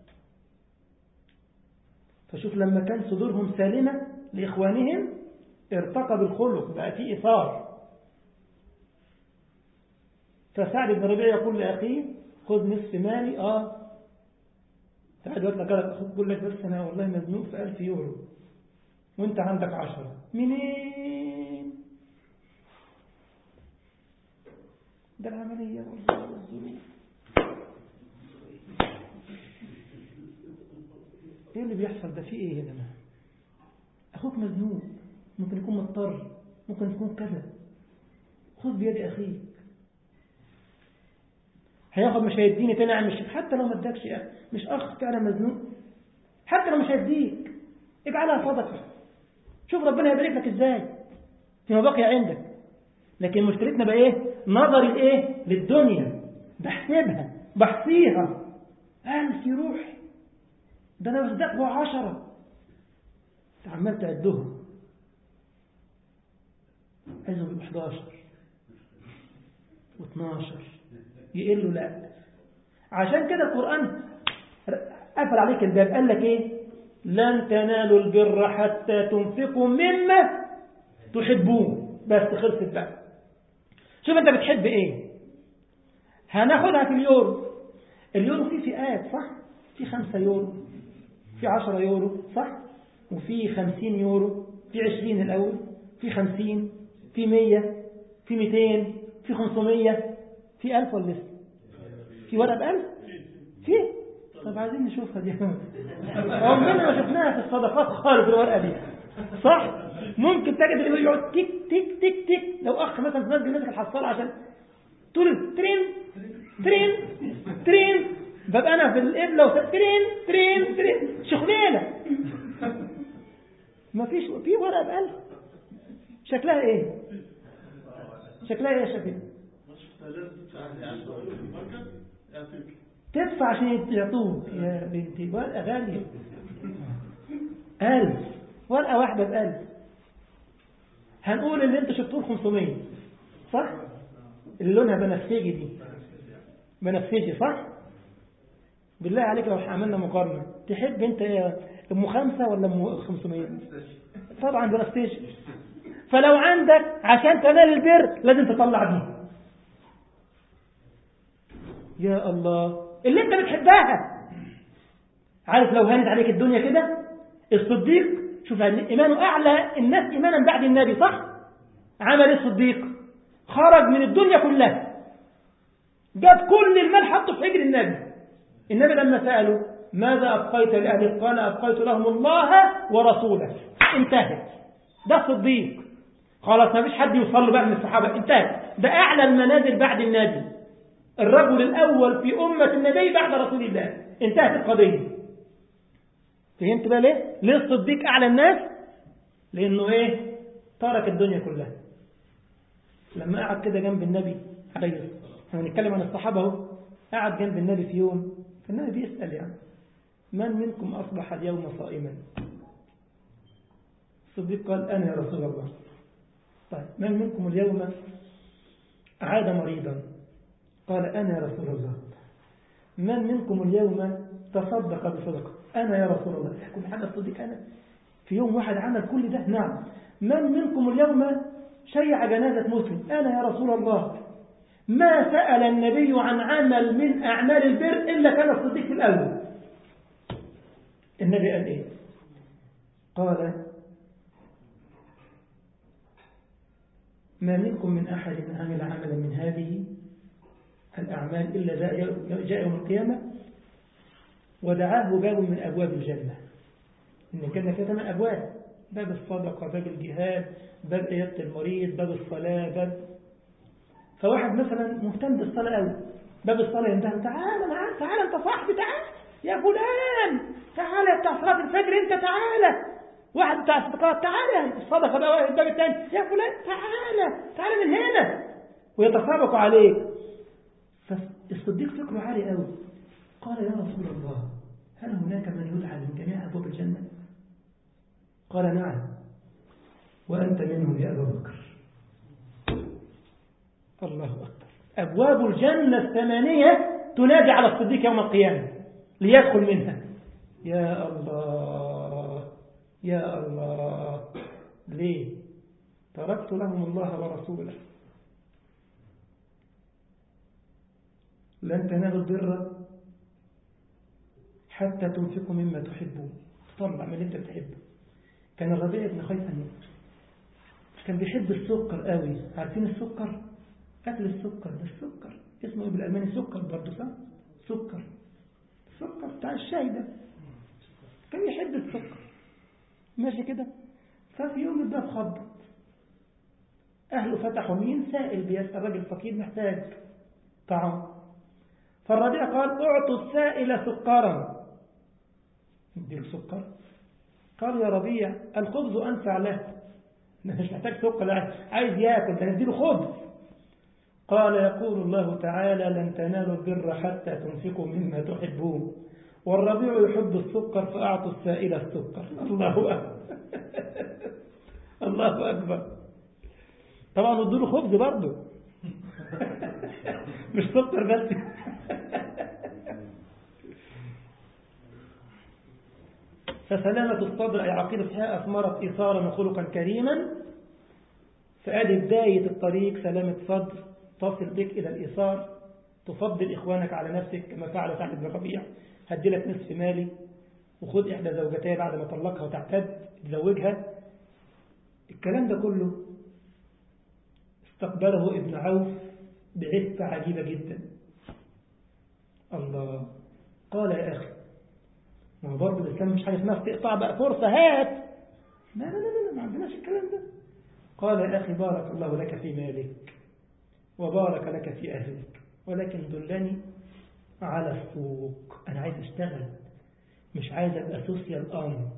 فشوف لما كان صدورهم سالمة لإخوانهم ارتقى بالخلق بقى في إثار فسعد بن ربيع يقول لأخيه خذ نصف مالي آه سعد يقول لك أخوك يقول لك بس أنا والله مزنوق في ألف يورو وانت عندك عشرة منين ده العملية والله والظروف ايه اللي بيحصل ده في ايه يا جماعة اخوك مزنوق ممكن يكون مضطر ممكن يكون كذا خذ بيد اخيك هياخد مش هيديني تاني عن مش حتى لو ما ادكش مش اخ فعلا مزنوق حتى لو مش هيديك اجعلها صدقه شوف ربنا يبارك لك ازاي فيما بقي عندك لكن مشكلتنا بقى ايه نظري الايه للدنيا بحسبها بحصيها ألف يروح ده انا بصدقه عشرة عمال تعدها عايزهم 11 و12 يقلوا لا عشان كده القرآن قفل عليك الباب قال لك ايه لن تنالوا البر حتى تنفقوا مما تحبون بس خلصت بقى شوف انت بتحب ايه هناخدها في اليورو اليورو فيه فئات صح في خمسة يورو في عشرة يورو صح وفي خمسين يورو في عشرين الأول في خمسين في مية في ميتين في خمسمية في ألف ولا لسه في ورقة بألف في طب عايزين نشوفها دي عمرنا ما شفناها في الصدقات خالص الورقة دي صح ممكن تجد اللي يقعد تك تك تك تك لو اخ مثلا في مسجد ماسك الحصاله عشان طول ترين ترين ترين ببقى انا في القبله وس... ترين ترين ترين شغلانه ما فيش في ورقه بألف شكلها ايه شكلها ايه يا شفيق تدفع عشان يعطوك يا بنتي ورقه غاليه ألف ورقة واحدة بألف هنقول اللي انت شفتوه 500 صح اللي لونها بنفسجي دي بنفسجي صح بالله عليك لو عملنا مقارنة تحب انت ايه ام خمسة ولا ام 500 طبعا بنفسجي فلو عندك عشان تنال البر لازم تطلع دي يا الله اللي انت بتحبها عارف لو هانت عليك الدنيا كده الصديق شوف إيمانه أعلى الناس إيمانا بعد النبي صح عمل الصديق خرج من الدنيا كلها جاب كل المال حطه في حجر النبي النبي لما سأله ماذا أبقيت لأهلك قال أبقيت لهم الله ورسوله انتهت ده الصديق خلاص ما فيش حد يوصل له بقى من الصحابة انتهت ده أعلى المنازل بعد النبي الرجل الأول في أمة النبي بعد رسول الله انتهت القضية فهمت بقى ليه ليه الصديق أعلى الناس لأنه إيه ترك الدنيا كلها لما قعد كده جنب النبي عليه الصلاة احنا بنتكلم عن الصحابة اهو قعد جنب النبي في يوم فالنبي بيسأل يعني من منكم أصبح اليوم صائما الصديق قال أنا يا رسول الله طيب من منكم اليوم عاد مريضا قال أنا يا رسول الله من منكم اليوم تصدق بصدقه أنا يا رسول الله كل حاجة الصديق أنا في يوم واحد عمل كل ده نعم من منكم اليوم شيع جنازة مسلم أنا يا رسول الله ما سأل النبي عن عمل من أعمال البر إلا كان الصديق في الأول النبي قال إيه قال ما منكم من أحد عمل عملا من هذه الأعمال إلا جاء يوم القيامة ودعاه باب من أبواب الجنة إن الجنة فيها ثمان أبواب باب الصدقة باب الجهاد باب عيادة المريض باب الصلاة باب فواحد مثلا مهتم بالصلاة قوي باب الصلاة ينتهي تعالى معاك تعالى انت صاحبي تعالى يا فلان تعالى بتاع صلاة الفجر انت تعالى واحد بتاع الصدقات تعالى الصدقة بقى الباب الثاني يا فلان تعالى تعالى من هنا ويتسابق عليك فالصديق فكره عالي قوي قال يا رسول الله هل هناك من يدعى من جميع أبواب الجنة قال نعم وأنت منهم يا أبا بكر الله أكبر أبواب الجنة الثمانية تنادي على الصديق يوم القيامة ليدخل منها يا الله يا الله ليه تركت لهم الله ورسوله لن تنالوا البر حتى تنفقوا مما تحبون طلع من اللي انت بتحبه كان الربيع بن خيثم كان بيحب السكر قوي عارفين السكر أكل السكر ده السكر اسمه ايه بالألماني سكر برضه صح سكر السكر بتاع الشاي ده كان يحب السكر ماشي كده ففي يوم الباب خبط أهله فتحوا مين سائل بيسأل راجل فقير محتاج طعام فالربيع قال اعطوا السائل سكرا نديله سكر قال يا ربيع الخبز أنفع له مش محتاج سكر عايز ياكل ده نديله خبز قال يقول الله تعالى لن تنالوا البر حتى تنفقوا مما تحبون والربيع يحب السكر فأعطوا السائل السكر الله أكبر الله أكبر طبعا ادوا له خبز برضه مش سكر بس فسلامة الصدر أي عقيدة صحيحة أثمرت إيثارا وخلقا كريما فأدي بداية الطريق سلامة صدر تصل بك إلى الإيثار تفضل إخوانك على نفسك كما فعل سعد بن ربيع هدي لك نصف مالي وخذ إحدى زوجتها بعد ما طلقها وتعتد تزوجها الكلام ده كله استقبله ابن عوف بعفة عجيبة جدا الله قال يا أخي ما هو برضه الإسلام مش حاجة اسمها استقطاع بقى فرصة هات لا لا لا لا ما عندناش الكلام ده قال يا أخي بارك الله لك في مالك وبارك لك في أهلك ولكن دلني على السوق أنا عايز أشتغل مش عايز أبقى سوسيال أم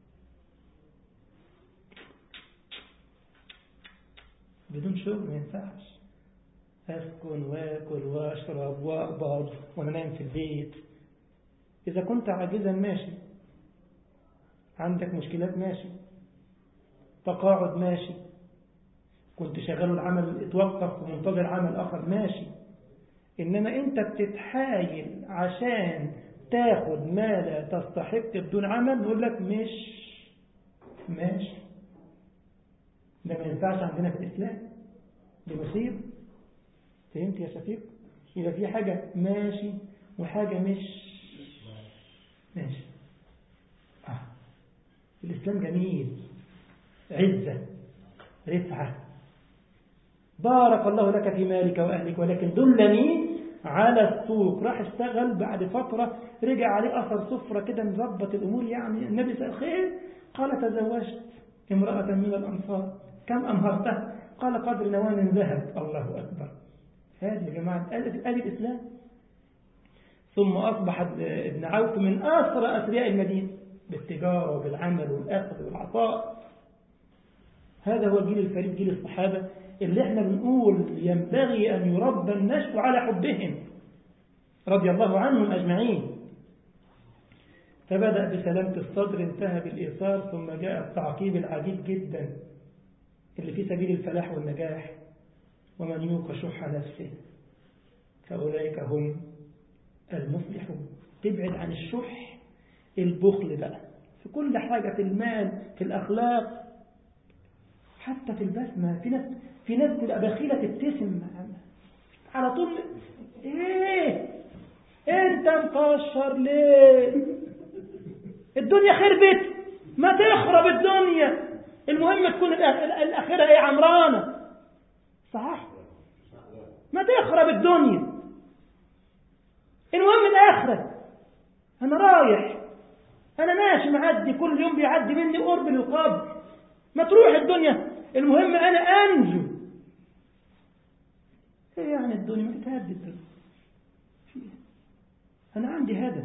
بدون شغل ما ينفعش أسكن وآكل وأشرب وأقبض وأنا نايم في البيت إذا كنت عاجزا ماشي عندك مشكلات ماشي تقاعد ماشي كنت شغال العمل اتوقف ومنتظر عمل آخر ماشي إنما أنت بتتحايل عشان تاخد ما لا تستحق بدون عمل نقول لك مش ماشي ده ما ينفعش عندنا في الإسلام دي مصيبة فهمت يا شفيق يبقى في حاجة ماشي وحاجة مش ماشي آه. الإسلام جميل عزة رفعة بارك الله لك في مالك وأهلك ولكن دلني على السوق راح اشتغل بعد فترة رجع عليه أثر صفرة كده مظبط الأمور يعني النبي سأل خير قال تزوجت امرأة من الأنصار كم أمهرتها قال قدر نوان ذهب الله أكبر هذه يا جماعة آل الإسلام ثم أصبح ابن عوف من أسرى أثرياء المدينة بالتجارة وبالعمل والأخذ والعطاء هذا هو الجيل الفريد جيل الصحابة اللي احنا بنقول ينبغي أن يربى النشء على حبهم رضي الله عنهم أجمعين فبدأ بسلامة الصدر انتهى بالإيثار ثم جاء التعقيب العجيب جدا اللي في سبيل الفلاح والنجاح ومن يوق شح نفسه فأولئك هم المفلحون تبعد عن الشح البخل بقى في كل حاجة في المال في الأخلاق حتى في البسمة في ناس في ناس تبقى بخيلة تبتسم على طول ايه انت مكشر ليه الدنيا خربت ما تخرب الدنيا المهم تكون الأخيرة ايه عمرانة ما تخرب الدنيا المهم الآخرة أنا رايح أنا ماشي معدي كل يوم بيعدي مني قرب للقبر ما تروح الدنيا المهم أنا أنجو إيه يعني الدنيا ما تتهدي الدنيا أنا عندي هدف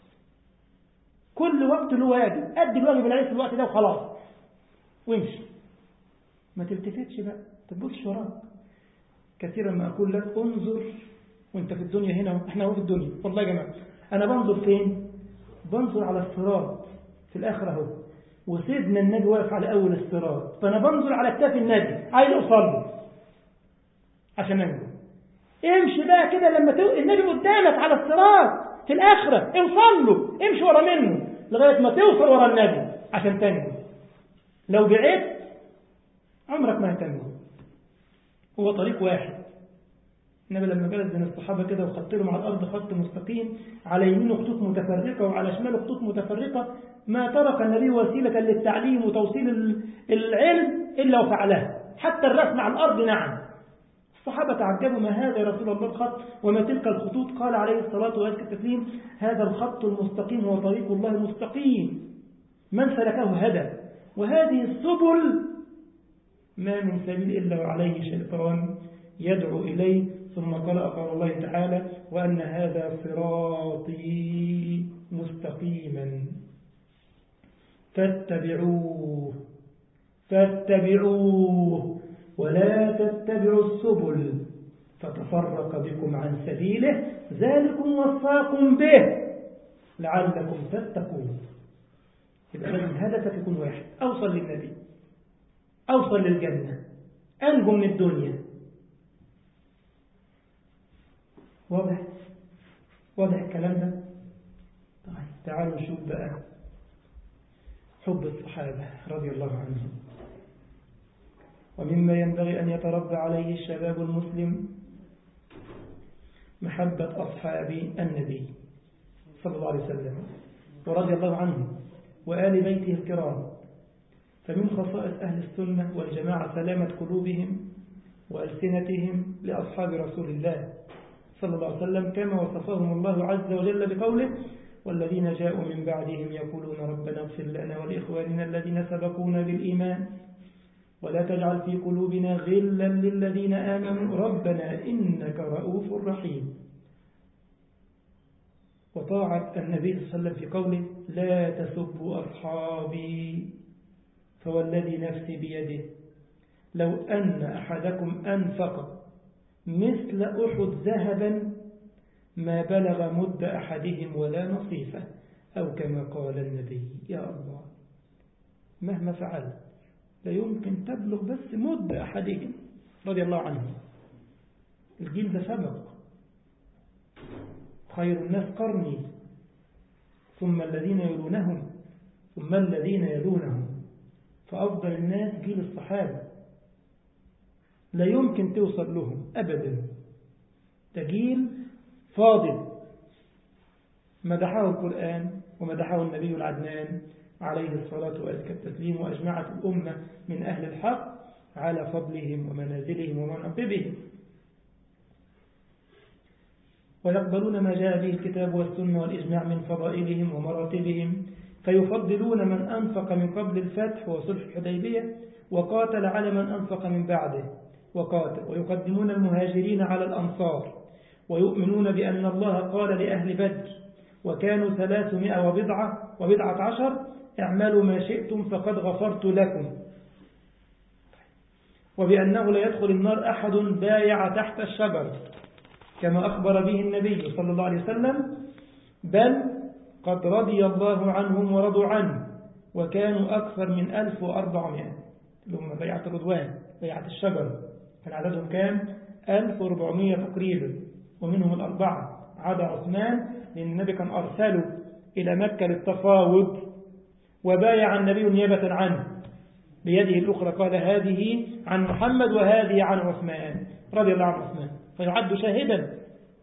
كل وقت له واجب أدي الواجب اللي عليك في الوقت ده وخلاص وامشي ما تلتفتش بقى تبصش وراك كثيرا ما أقول لك انظر وانت في الدنيا هنا احنا هو في الدنيا والله يا جماعة أنا بنظر فين بنظر على الصراط في الآخرة اهو وسيدنا النبي واقف على أول الصراط فأنا بنظر على كتاف النبي عايز أوصل له عشان أنجو امشي بقى كده لما تو... النبي قدامك على الصراط في الآخرة اوصل له امشي ورا منه لغاية ما توصل ورا النبي عشان تنجو لو بعدت عمرك ما هتنجو هو طريق واحد النبي لما جلس بين الصحابة كده وخط لهم على الأرض خط مستقيم على يمينه خطوط متفرقة وعلى شماله خطوط متفرقة ما ترك النبي وسيلة للتعليم وتوصيل العلم إلا وفعلها حتى الرسم على الأرض نعم الصحابة تعجبوا ما هذا يا رسول الله الخط وما تلك الخطوط قال عليه الصلاة والسلام التسليم هذا الخط المستقيم هو طريق الله المستقيم من سلكه هدى وهذه السبل ما من سبيل إلا وعليه شيطان يدعو إليه ثم قرأ قال الله تعالى وأن هذا صراطي مستقيما فاتبعوه فاتبعوه ولا تتبعوا السبل فتفرق بكم عن سبيله ذلكم وصاكم به لعلكم تتقون يبقى لازم هدفك يكون واحد أوصل للنبي أوصل للجنة أنجو من الدنيا واضح واضح الكلام ده طيب تعالوا نشوف بقى حب الصحابة رضي الله عنهم ومما ينبغي أن يتربى عليه الشباب المسلم محبة أصحاب النبي صلى الله عليه وسلم ورضي الله عنهم وآل بيته الكرام فمن خصائص أهل السنة والجماعة سلامة قلوبهم وألسنتهم لأصحاب رسول الله صلى الله عليه وسلم كما وصفهم الله عز وجل بقوله والذين جاءوا من بعدهم يقولون ربنا اغفر لنا ولإخواننا الذين سبقونا بالإيمان ولا تجعل في قلوبنا غلا للذين آمنوا ربنا إنك رؤوف رحيم وطاعة النبي صلى الله عليه وسلم في قوله لا تسبوا أصحابي فوالذي نفسي بيده لو أن أحدكم أنفق مثل أحد ذهبا ما بلغ مد أحدهم ولا نصيفه أو كما قال النبي يا الله مهما فعلت لا يمكن تبلغ بس مد أحدهم رضي الله عنهم الجيل ده سبق خير الناس قرني ثم الذين يلونهم ثم الذين يلونهم فأفضل الناس جيل الصحابة لا يمكن توصل لهم أبدا ده جيل فاضل مدحه القرآن ومدحه النبي العدنان عليه الصلاة وأزكى التسليم وأجمعت الأمة من أهل الحق على فضلهم ومنازلهم ومنقبهم ويقبلون ما جاء به الكتاب والسنة والإجماع من فضائلهم ومراتبهم فيفضلون من أنفق من قبل الفتح وصلح الحديبية وقاتل على من أنفق من بعده وقاتل ويقدمون المهاجرين على الأنصار ويؤمنون بأن الله قال لأهل بدر وكانوا ثلاثمائة وبضعة وبضعة عشر اعملوا ما شئتم فقد غفرت لكم وبأنه لا يدخل النار أحد بايع تحت الشجر كما أخبر به النبي صلى الله عليه وسلم بل قد رضي الله عنهم ورضوا عنه وكانوا أكثر من 1400 اللي هم بيعة الرضوان بيعة الشجر كان عددهم كام 1400 تقريبا ومنهم الأربعة عدا عثمان لأن النبي كان أرسله إلى مكة للتفاوض وبايع النبي نيابة عنه بيده الأخرى قال هذه عن محمد وهذه عن عثمان رضي الله عن عثمان فيعد شاهدا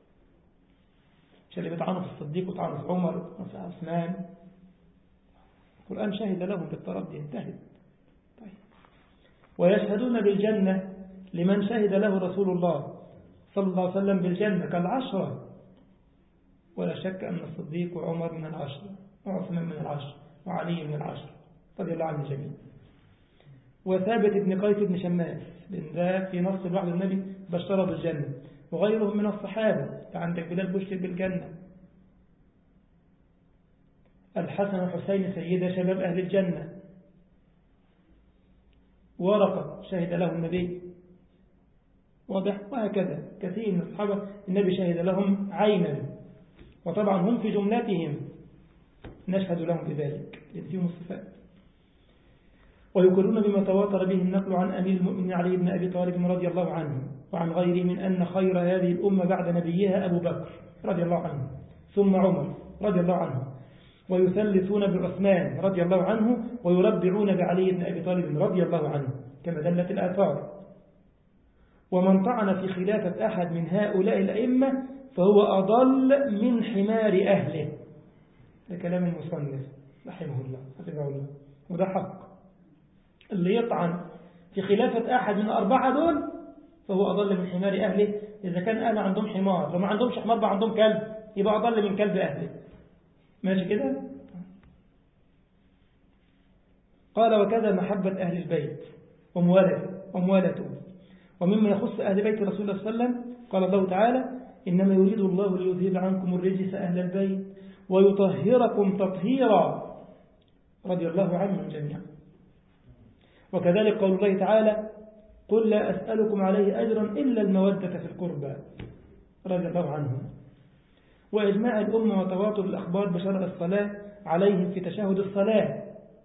مش اللي بيطعنوا في الصديق وطعنوا في عمر وفي عثمان القرآن شهد لهم بالتردي انتهت طيب ويشهدون بالجنة لمن شهد له رسول الله صلى الله عليه وسلم بالجنة كالعشرة ولا شك أن الصديق وعمر من العشرة وعثمان من العشرة وعلي من العشرة رضي الله عنه جميعا وثابت بن قيس بن شماس لأن ده في نص الوحد النبي بشره بالجنة وغيرهم من الصحابة فعندك بلال بشر بالجنة الحسن والحسين سيدة شباب أهل الجنة ورقة شهد له النبي واضح وهكذا كثير من الصحابة النبي شهد لهم عينا وطبعا هم في جملتهم نشهد لهم بذلك لأن فيهم الصفات ويقولون بما تواتر به النقل عن أمير المؤمنين علي بن أبي طالب رضي الله عنه وعن غيره من أن خير هذه الأمة بعد نبيها أبو بكر رضي الله عنه ثم عمر رضي الله عنه ويثلثون بعثمان رضي الله عنه ويربعون بعلي بن أبي طالب رضي الله عنه كما دلت الآثار ومن طعن في خلافة أحد من هؤلاء الأئمة فهو أضل من حمار أهله ده كلام المصنف رحمه الله حفظه الله وده حق اللي يطعن في خلافة أحد من الأربعة دول فهو أضل من حمار أهله إذا كان أهل عندهم حمار لو ما عندهمش حمار بقى عندهم كلب يبقى أضل من كلب أهله ماشي كده قال وكذا محبة أهل البيت وموالته ومما يخص أهل بيت رسول الله صلى الله عليه وسلم قال الله تعالى إنما يريد الله ليذهب عنكم الرجس أهل البيت ويطهركم تطهيرا رضي الله عنهم جميعا وكذلك قول الله تعالى قل لا أسألكم عليه أجرا إلا المودة في القربى رضي الله عنهم وإجماع الأمة وتواتر الأخبار بشرع الصلاة عليهم في تشهد الصلاة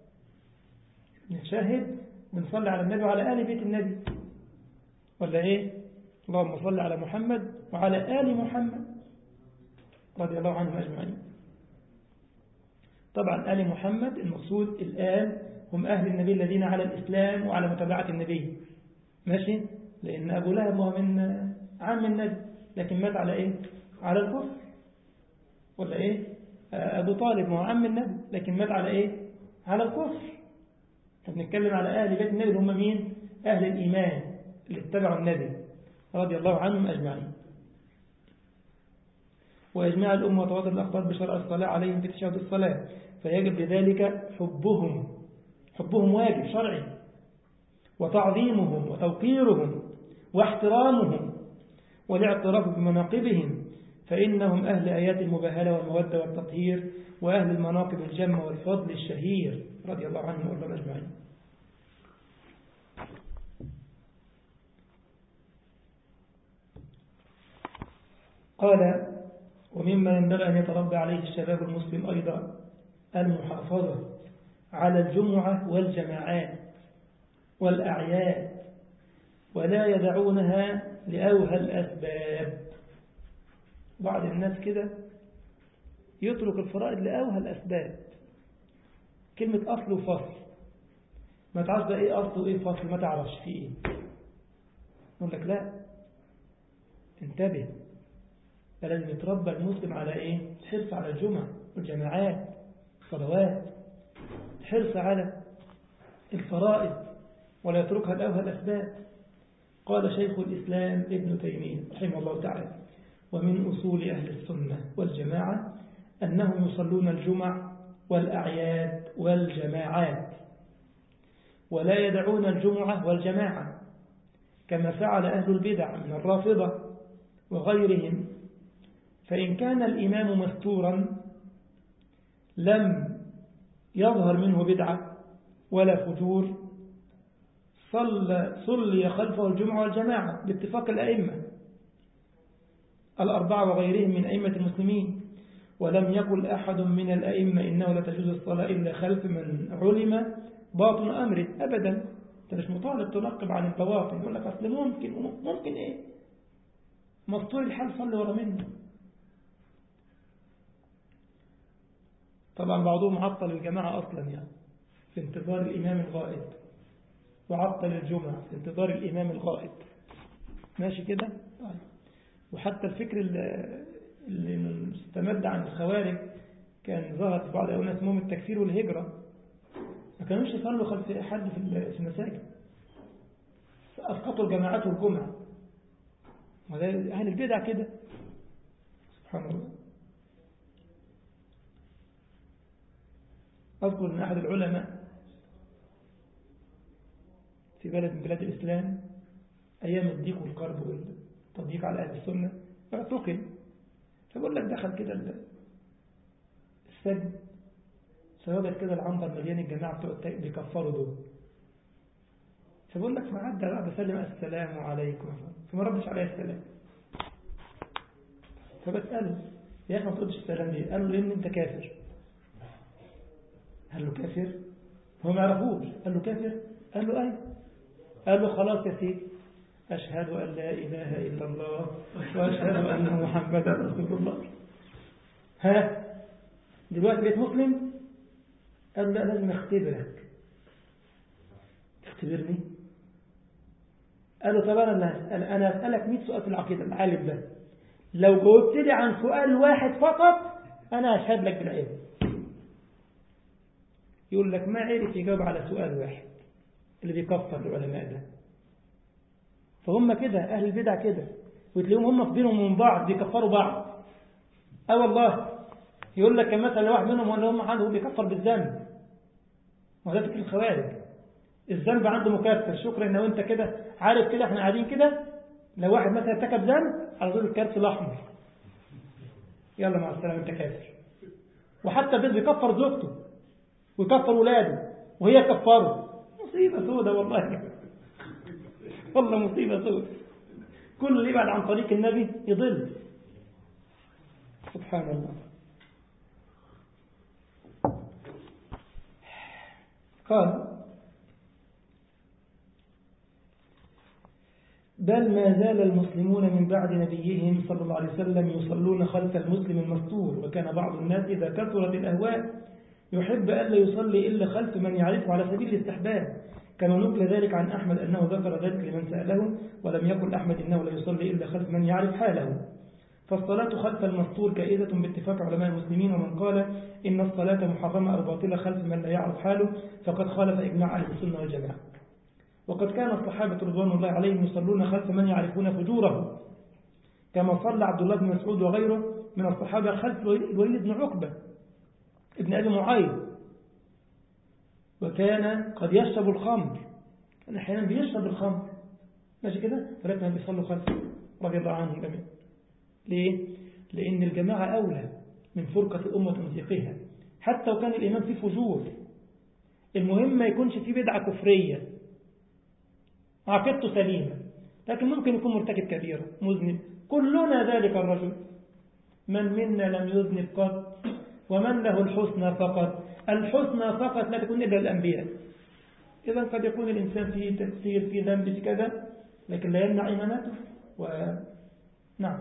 نشاهد بنصلي على النبي وعلى آل بيت النبي ولا إيه اللهم صل على محمد وعلى آل محمد رضي الله عنهم أجمعين طبعا آل محمد المقصود الآل هم أهل النبي الذين على الإسلام وعلى متابعة النبي ماشي لأن أبو لهب هو من عام النبي لكن مات على إيه على الكفر ولا إيه أبو طالب هو عم النبي لكن مات على إيه على الكفر فبنتكلم على أهل بيت النبي هم مين أهل الإيمان اللي اتبعوا النبي رضي الله عنهم أجمعين وإجماع الأمة وتواصل الأخبار بشرع الصلاة عليهم في تشهد الصلاة فيجب بذلك حبهم حبهم واجب شرعي وتعظيمهم وتوقيرهم واحترامهم والاعتراف بمناقبهم فإنهم أهل آيات المباهلة والمودة والتطهير وأهل المناقب الجمة والفضل الشهير رضي الله عنهم وأرضهم أجمعين قال ومما ينبغي أن يتربى عليه الشباب المسلم أيضا المحافظة على الجمعة والجماعات والأعياد ولا يدعونها لأوهى الأسباب بعض الناس كده يترك الفرائض لأوهى الأسباب كلمة أصل وفصل ما تعرفش بقى إيه أصل وإيه فصل ما تعرفش فيه إيه يقول لك لا انتبه فلازم يتربى المسلم على إيه حرص على الجمعة والجماعات الصلوات حرص على الفرائض ولا يتركها لأوهى الأسباب قال شيخ الإسلام ابن تيمية رحمه الله تعالى ومن أصول أهل السنة والجماعة أنهم يصلون الجمع والأعياد والجماعات ولا يدعون الجمعة والجماعة كما فعل أهل البدع من الرافضة وغيرهم فإن كان الإمام مستورا لم يظهر منه بدعة ولا فجور صلى, صلي خلفه الجمعة والجماعة باتفاق الأئمة الأربعة وغيرهم من أئمة المسلمين ولم يقل أحد من الأئمة إنه لا تجوز الصلاة إلا خلف من علم باطن أمره أبدا أنت مش مطالب تنقب عن البواطن يقول لك أصل ممكن ممكن إيه مستور الحال صلي ورا منه طبعا بعضهم عطل الجماعة أصلا يعني في انتظار الإمام الغائب وعطل الجمعة في انتظار الإمام الغائب ماشي كده طيب وحتى الفكر اللي مستمد عن الخوارج كان ظهر في بعض الناس اسمهم التكفير والهجرة ما كانوش يصلوا خلف حد في المساجد أسقطوا الجماعات والجمعة أهل البدع كده سبحان الله أذكر أن أحد العلماء في بلد من بلاد الإسلام أيام الضيق والقرب والتضييق على أهل السنة اعتقل فبقول لك دخل كده السجن فوجد كده العنبر مليان الجماعة بتوع بيكفروا دول فبقول لك فعدى بعد سلم السلام عليكم فما ردش عليه السلام فبسأله يا أخي ما تردش السلام ليه قال له لأن أنت كافر قال له كافر هو ما يعرفوش قال له كافر قال له أي قال له خلاص يا سيدي أشهد أن لا إله إلا الله وأشهد أن محمدا رسول الله ها دلوقتي بقيت مسلم قال لا لازم اختبرك اختبرني قال له طب أنا اللي هسأل أنا هسألك 100 سؤال في العقيدة العالم ده لو جاوبت لي عن سؤال واحد فقط أنا هشهد لك بالعلم يقول لك ما عرف يجاوب على سؤال واحد اللي بيكفر العلماء ده فهم كده أهل البدع كده وتلاقيهم هم في بينهم ومن بعض بيكفروا بعض اه والله يقول لك مثلا واحد منهم ولا هم عنده بيكفر بالذنب وهذا فكر الخوارج الذنب عنده مكفر شكرا ان انت كده عارف كده احنا قاعدين كده لو واحد مثلا ارتكب ذنب على طول الكارت الاحمر يلا مع السلامه انت كافر وحتى البيت بيكفر زوجته ويكفر ولاده وهي كفره مصيبه سودة والله والله مصيبه سودة كل اللي يبعد عن طريق النبي يضل سبحان الله قال بل ما زال المسلمون من بعد نبيهم صلى الله عليه وسلم يصلون خلف المسلم المستور وكان بعض الناس إذا كثرت الأهواء يحب ألا يصلي إلا خلف من يعرفه على سبيل الاستحباب كما نقل ذلك عن أحمد أنه ذكر ذلك لمن سأله ولم يقل أحمد إنه لا يصلي إلا خلف من يعرف حاله فالصلاة خلف المستور جائزة باتفاق علماء المسلمين ومن قال إن الصلاة محرمة أو باطلة خلف من لا يعرف حاله فقد خالف إجماع أهل السنة والجماعة وقد كان الصحابة رضوان الله عليهم يصلون خلف من يعرفون فجوره كما صلى عبد الله بن مسعود وغيره من الصحابة خلف الوليد بن عقبة ابن أبي معايد وكان قد يشرب الخمر كان أحيانا بيشرب الخمر ماشي كده فلكن بيصلوا خلفه رضي الله عنهم جميعا ليه؟ لأن الجماعة أولى من فرقة الأمة ومزيقها حتى وكان الإمام فيه فجور المهم ما يكونش فيه بدعة كفرية عقيدته سليمة لكن ممكن يكون مرتكب كبيرة مذنب كلنا ذلك الرجل من منا لم يذنب قط ومن له الحسنى فقط الحسنى فقط لا تكون إلا الأنبياء إذا قد يكون الإنسان فيه تفسير فيه ذنب في كذا لكن لا يمنع إيمانته و... نعم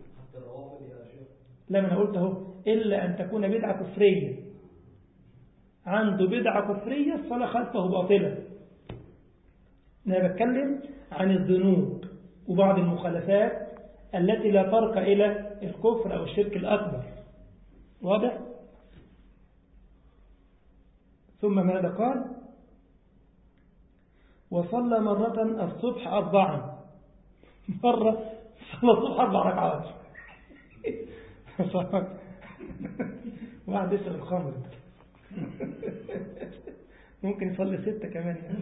لا أنا قلت اهو إلا أن تكون بدعة كفرية عنده بدعة كفرية الصلاة خلفه باطلة أنا بتكلم عن الذنوب وبعض المخالفات التي لا ترك إلى الكفر أو الشرك الأكبر واضح؟ ثم ماذا قال وصلى مرة الصبح أربعا مرة صلى الصبح أربع ركعات واحد يشرب الخمر ممكن يصلي ستة كمان يعني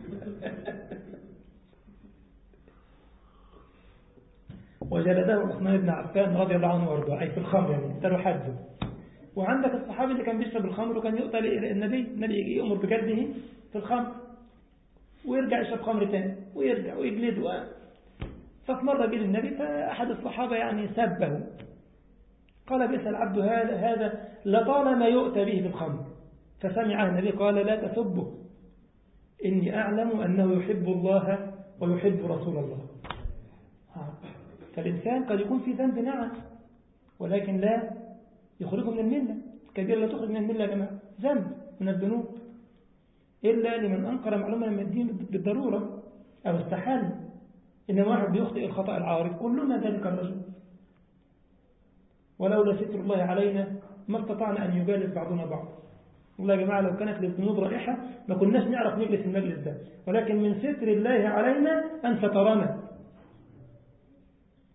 وجلده عثمان بن عفان رضي الله عنه وارضاه أي في الخمر يعني ابتلوا حده وعندك الصحابي اللي كان بيشرب الخمر وكان يؤتى النبي النبي يأمر بجده في الخمر ويرجع يشرب خمر تاني ويرجع ويجلده ففي مرة جه النبي فأحد الصحابة يعني سبه قال بئس العبد هذا هذا لطالما يؤتى به بالخمر فسمع النبي قال لا تسبه إني أعلم أنه يحب الله ويحب رسول الله فالإنسان قد يكون في ذنب نعم ولكن لا يخرجه من الملة كبير لا تخرج من الملة يا جماعة ذنب من الذنوب إلا لمن أنكر معلومة من الدين بالضرورة أو استحال إن واحد بيخطئ الخطأ العارض كلنا ذلك الرجل ولولا ستر الله علينا ما استطعنا أن يجالس بعضنا بعض والله يا جماعة لو كانت للذنوب رائحة ما كناش نعرف نجلس المجلس ده ولكن من ستر الله علينا أن سترنا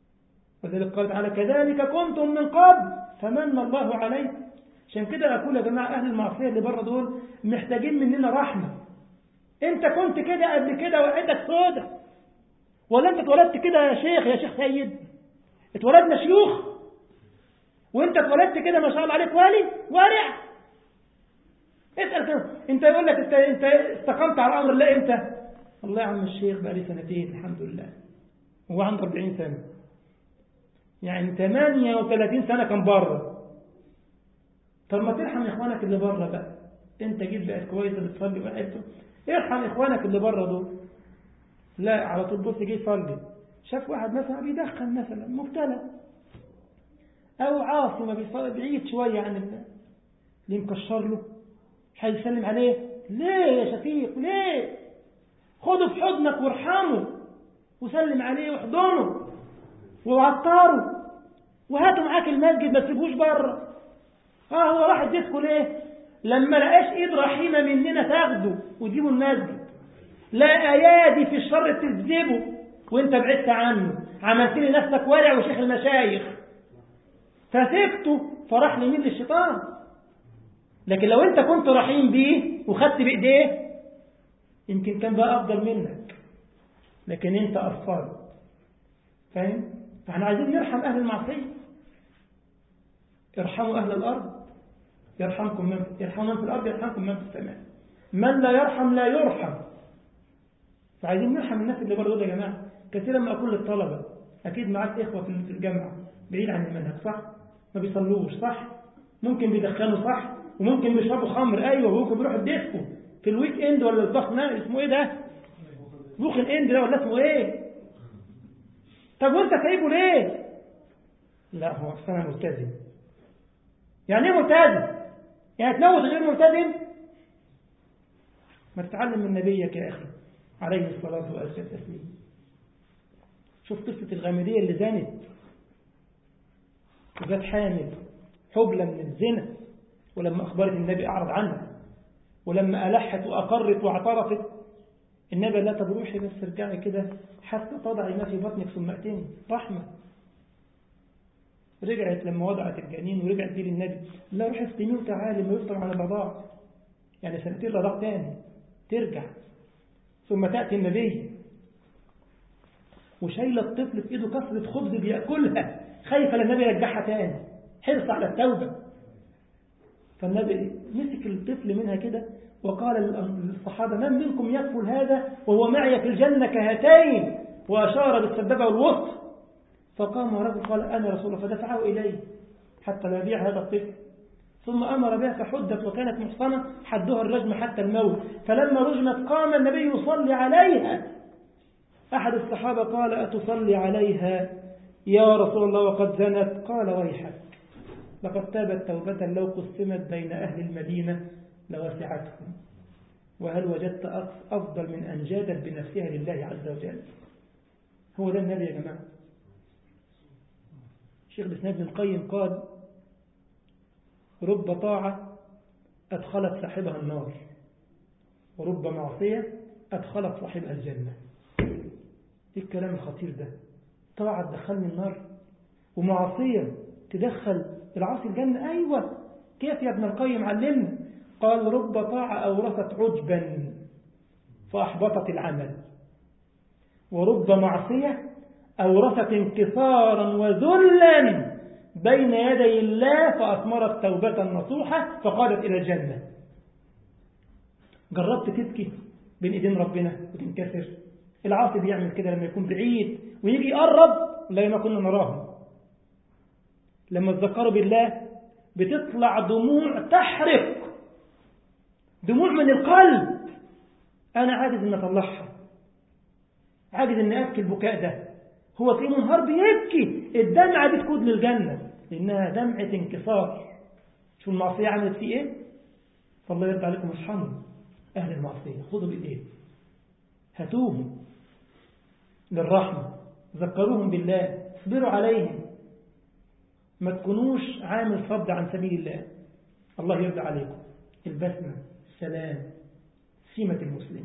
وذلك قال تعالى كذلك كنتم من قبل فمن الله عليكم عشان كده أقول يا جماعة أهل المعصية اللي بره دول محتاجين مننا رحمة أنت كنت كده قبل كده وعدك سودة ولا أنت اتولدت كده يا شيخ يا شيخ سيد اتولدنا شيوخ وأنت اتولدت كده ما شاء الله عليك والي وارع اسأل كده أنت يقول لك أنت أنت استقمت على أمر الله إمتى والله يا عم الشيخ بقى لي سنتين الحمد لله هو عنده 40 سنة يعني 38 سنة كان بره طب ما ترحم اخوانك اللي بره بقى انت جيت بقت كويسه بتصلي وقعدت ارحم اخوانك اللي بره دول لا على طول بص جه يصلي شاف واحد مثلا بيدخن مثلا مبتلى او عاصي ما بيصلي بعيد شويه عن الله اللي مكشر له هيسلم عليه ليه يا شفيق ليه خده في حضنك وارحمه وسلم عليه واحضنه وعطره وهاته معاك المسجد ما تسيبوش بره اه هو راح الديسكو ليه لما لقاش ايد رحيمه مننا تاخده وتجيبه المسجد لا ايادي في الشر تجذبه وانت بعدت عنه عملت لي نفسك ورع وشيخ المشايخ فسبته فراح لمين للشيطان لكن لو انت كنت رحيم بيه وخدت بايديه يمكن كان بقى افضل منك لكن انت قصرت فاهم فاحنا عايزين نرحم اهل المعصيه ارحموا اهل الارض يرحمكم من يرحم من في الارض يرحمكم من في السماء من لا يرحم لا يرحم فعايزين نرحم الناس اللي بره دول يا جماعه كثيرا ما اقول للطلبه اكيد معاك اخوه في الجامعه بعيد عن المنهج صح ما بيصلوش صح ممكن بيدخنوا صح وممكن بيشربوا خمر ايوه وممكن بيروحوا الديسكو في الويك اند ولا الضخم اسمه ايه ده بوخ الاند ده ولا اسمه ايه طب وانت سايبه ليه لا هو انا ملتزم يعني ايه ملتزم يعني تموت غير ملتزم ما تتعلم من نبيك يا اخي عليه الصلاه والسلام شوف قصه الغامديه اللي زانت وجت حامل حبلى من الزنا ولما اخبرت النبي اعرض عنها ولما الحت واقرت واعترفت النبي لا طب روحي بس ارجعي كده حتى تضعي ما في بطنك ثم اتيني رحمه رجعت لما وضعت الجنين ورجعت دي للنبي لا روح افتني وتعالي ما يفطر على الرضاع يعني سنتين رضاع تاني ترجع ثم تأتي النبي وشايلة الطفل في ايده كسرة خبز بيأكلها خايفة للنبي يرجعها تاني حرص على التوبة فالنبي مسك الطفل منها كده وقال للصحابة من منكم يكفل هذا وهو معي في الجنة كهاتين وأشار بالسبابة والوسط فقام رجل قال أنا رسول الله فدفعه إليه حتى لا يبيع هذا الطفل ثم أمر بها فحدت وكانت محصنة حدها الرجم حتى الموت فلما رجمت قام النبي يصلي عليها أحد الصحابة قال أتصلي عليها يا رسول الله وقد زنت قال ويحك لقد تابت توبة لو قسمت بين أهل المدينة لوسعتهم وهل وجدت أفضل من أن جادت بنفسها لله عز وجل هو ده النبي يا جماعة الشيخ الإسلام ابن القيم قال رب طاعة أدخلت صاحبها النار ورب معصية أدخلت صاحبها الجنة ايه الكلام الخطير ده طاعة تدخلني النار ومعصية تدخل العاصي الجنة أيوة كيف يا ابن القيم علمنا قال رب طاعة أورثت عجبا فأحبطت العمل ورب معصية أورثت انكسارا وذلا بين يدي الله فأثمرت توبة نصوحة فقادت إلى الجنة جربت تبكي بين إيدين ربنا وتنكسر العاصي بيعمل كده لما يكون بعيد ويجي يقرب لا ما كنا نراهم لما تذكروا بالله بتطلع دموع تحرق دموع من القلب أنا عاجز أن أطلعها عاجز أن أبكي البكاء ده هو في منهار بيبكي الدمعة دي تقود للجنة لأنها دمعة انكسار شو المعصية عملت فيه إيه فالله يرضى عليكم ارحموا أهل المعصية خذوا بإيديهم هاتوهم للرحمة ذكروهم بالله اصبروا عليهم ما تكونوش عامل صد عن سبيل الله الله يرضى عليكم البسمة السلام سمة المسلم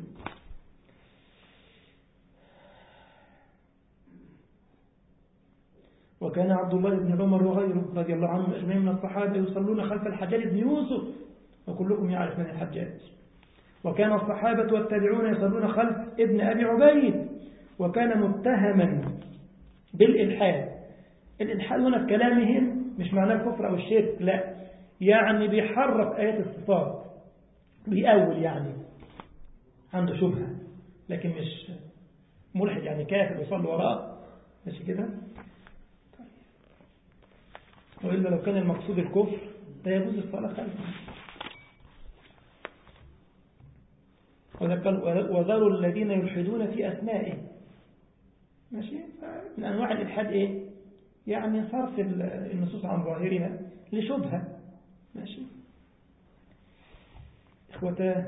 وكان عبد الله بن عمر وغيره رضي الله عنهم أجمعين من الصحابة يصلون خلف الحجاج بن يوسف وكلكم يعرف من الحجاج وكان الصحابة والتابعون يصلون خلف ابن أبي عبيد وكان متهما بالإلحاد الإلحاد هنا في كلامهم مش معناه الكفر أو الشرك لا يعني بيحرف آيات الصفات بيأول يعني عنده شبهة لكن مش ملحد يعني كافر يصلي وراه ماشي كده وإلا لو كان المقصود الكفر لا يجوز الصلاة خلفه وذروا الذين يلحدون في أسمائه ماشي من أنواع الإلحاد إيه يعني صرف النصوص عن ظاهرها لشبهة ماشي إخوتاه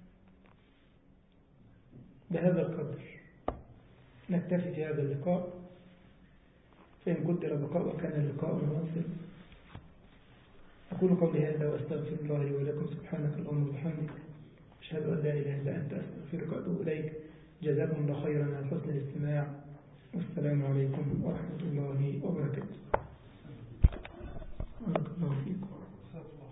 بهذا القدر نكتفي في هذا اللقاء فإن قدر بقاء وكان اللقاء مواصل أقول قولي هذا وأستغفر الله لي ولكم سبحانك اللهم وبحمدك أشهد أن لا إله إلا أنت أستغفرك وأتوب إليك جزاكم الله خيرا على حسن الاستماع والسلام عليكم ورحمة الله وبركاته